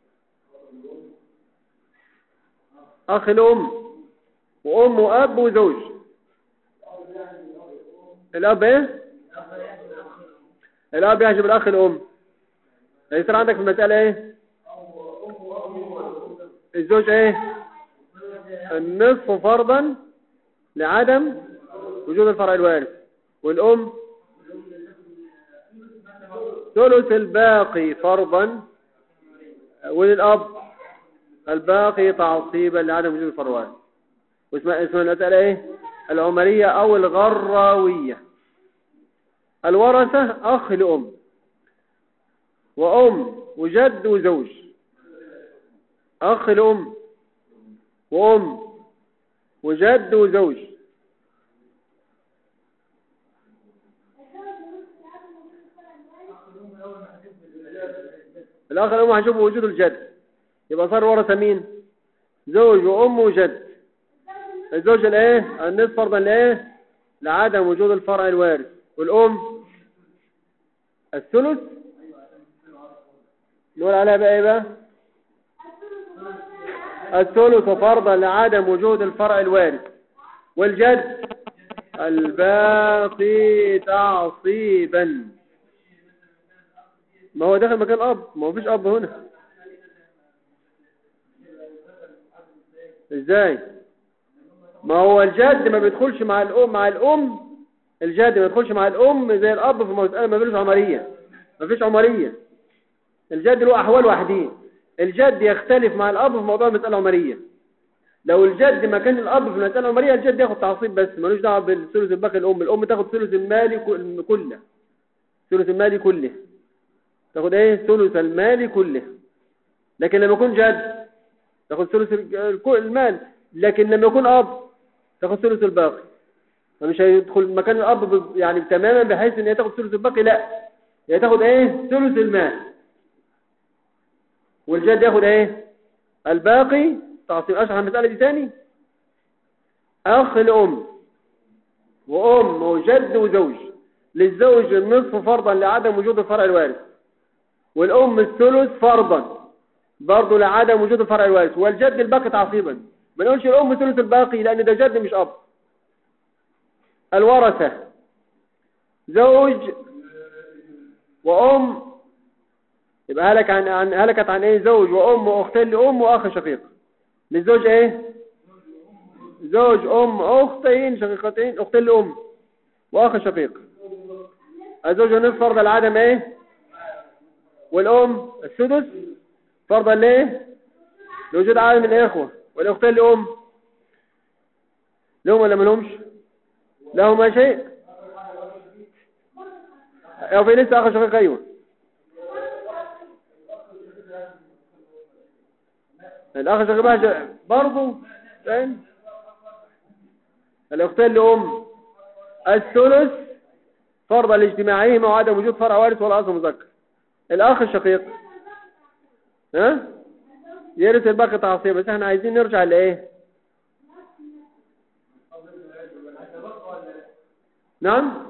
اخ الام وام واب وزوج الاب ايه الاب يحجب الاخ الام هيصير عندك في المسألة ايه الزوج ايه النصف فرضا لعدم وجود الفرع الوارث والأم ثلث الباقي فرضا وللأب الباقي تعصيبا لعدم وجود الفرع الوارث واسمها اسمها المسألة ايه العمرية او الغراوية الورثة اخ لأم وأم وجد وزوج أخ لأم وأم وجد وزوج الأخ الأم هنشوف وجود الجد يبقى صار ورثة مين زوج وأم وجد الزوج الايه النصف فرضا لايه لعدم وجود الفرع الوارث والأم الثلث نقول عليها بقى ايه بقى الثلث فرضا لعدم وجود الفرع الوارث والجد الباقي تعصيبا ما هو داخل مكان اب ما هو فيش اب هنا ازاي ما هو الجد ما بيدخلش مع الام مع الام الجد ما بيدخلش مع الام زي الاب في مسألة ما فيش عمرية ما فيش عمرية الجد له احوال وحدين الجد يختلف مع الاب في موضوع المسألة العمرية لو الجد مكان الاب في المسألة العمرية الجد ياخد تعصيب بس ملوش دعوه بالثلث الباقي الام الام تاخد ثلث المال كله ثلث المال كله تاخد ايه ثلث المال كله لكن لما يكون جد تاخد ثلث المال لكن لما يكون اب تاخد ثلث الباقي فمش هيدخل مكان الاب يعني تماما بحيث ان هي تاخد ثلث الباقي لا هي تاخد ايه ثلث المال والجد ياخد ايه الباقي تعصيب اشرح المسألة دي تاني اخ الام وام وجد وزوج للزوج النصف فرضا لعدم وجود الفرع الوارث والام الثلث فرضا برضه لعدم وجود الفرع الوارث والجد الباقي تعصيبا ما نقولش الام ثلث الباقي لان ده جد مش اب الورثة زوج وام يبقى هلك عن, عن هلكت عن ايه زوج وام واختين لام واخ شقيق للزوج ايه زوج ام اختين شقيقتين اختين لام واخ شقيق الزوج نصف فرض العدم ايه والام السدس فرضا ليه لوجود عدم الاخوه والاختين لام لهم ولا ما لهمش لهما شيء او في لسه اخر شقيق ايوه الاخ شقيق بقى برضه فاهم الاختين لام الثلث فرضا لاجتماعهما وعدم وجود فرع وارث ولا اصل مذكر الاخ الشقيق ها يرث الباقي تعصيب بس احنا عايزين نرجع لايه نعم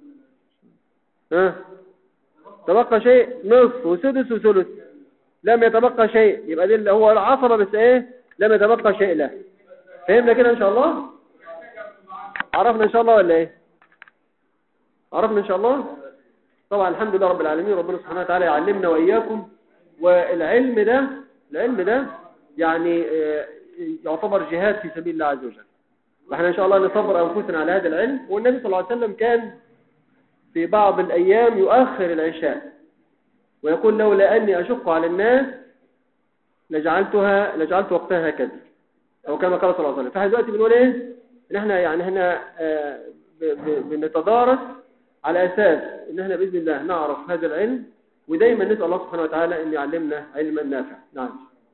ها تبقى شيء نصف وسدس وثلث لم يتبقى شيء يبقى دي اللي هو العصبة بس ايه لم يتبقى شيء له فهمنا كده ان شاء الله عرفنا ان شاء الله ولا ايه عرفنا ان شاء الله طبعا الحمد لله رب العالمين ربنا سبحانه وتعالى يعلمنا واياكم والعلم ده العلم ده يعني يعتبر جهاد في سبيل الله عز وجل واحنا ان شاء الله نصبر انفسنا على هذا العلم والنبي صلى الله عليه وسلم كان في بعض الايام يؤخر العشاء ويقول لولا اني اشق على الناس لجعلتها لجعلت وقتها هكذا او كما قال صلى الله عليه وسلم فاحنا دلوقتي بنقول ايه ان احنا يعني احنا بنتدارس على اساس ان احنا باذن الله نعرف هذا العلم ودايما نسال الله سبحانه وتعالى ان يعلمنا علما نافع نعم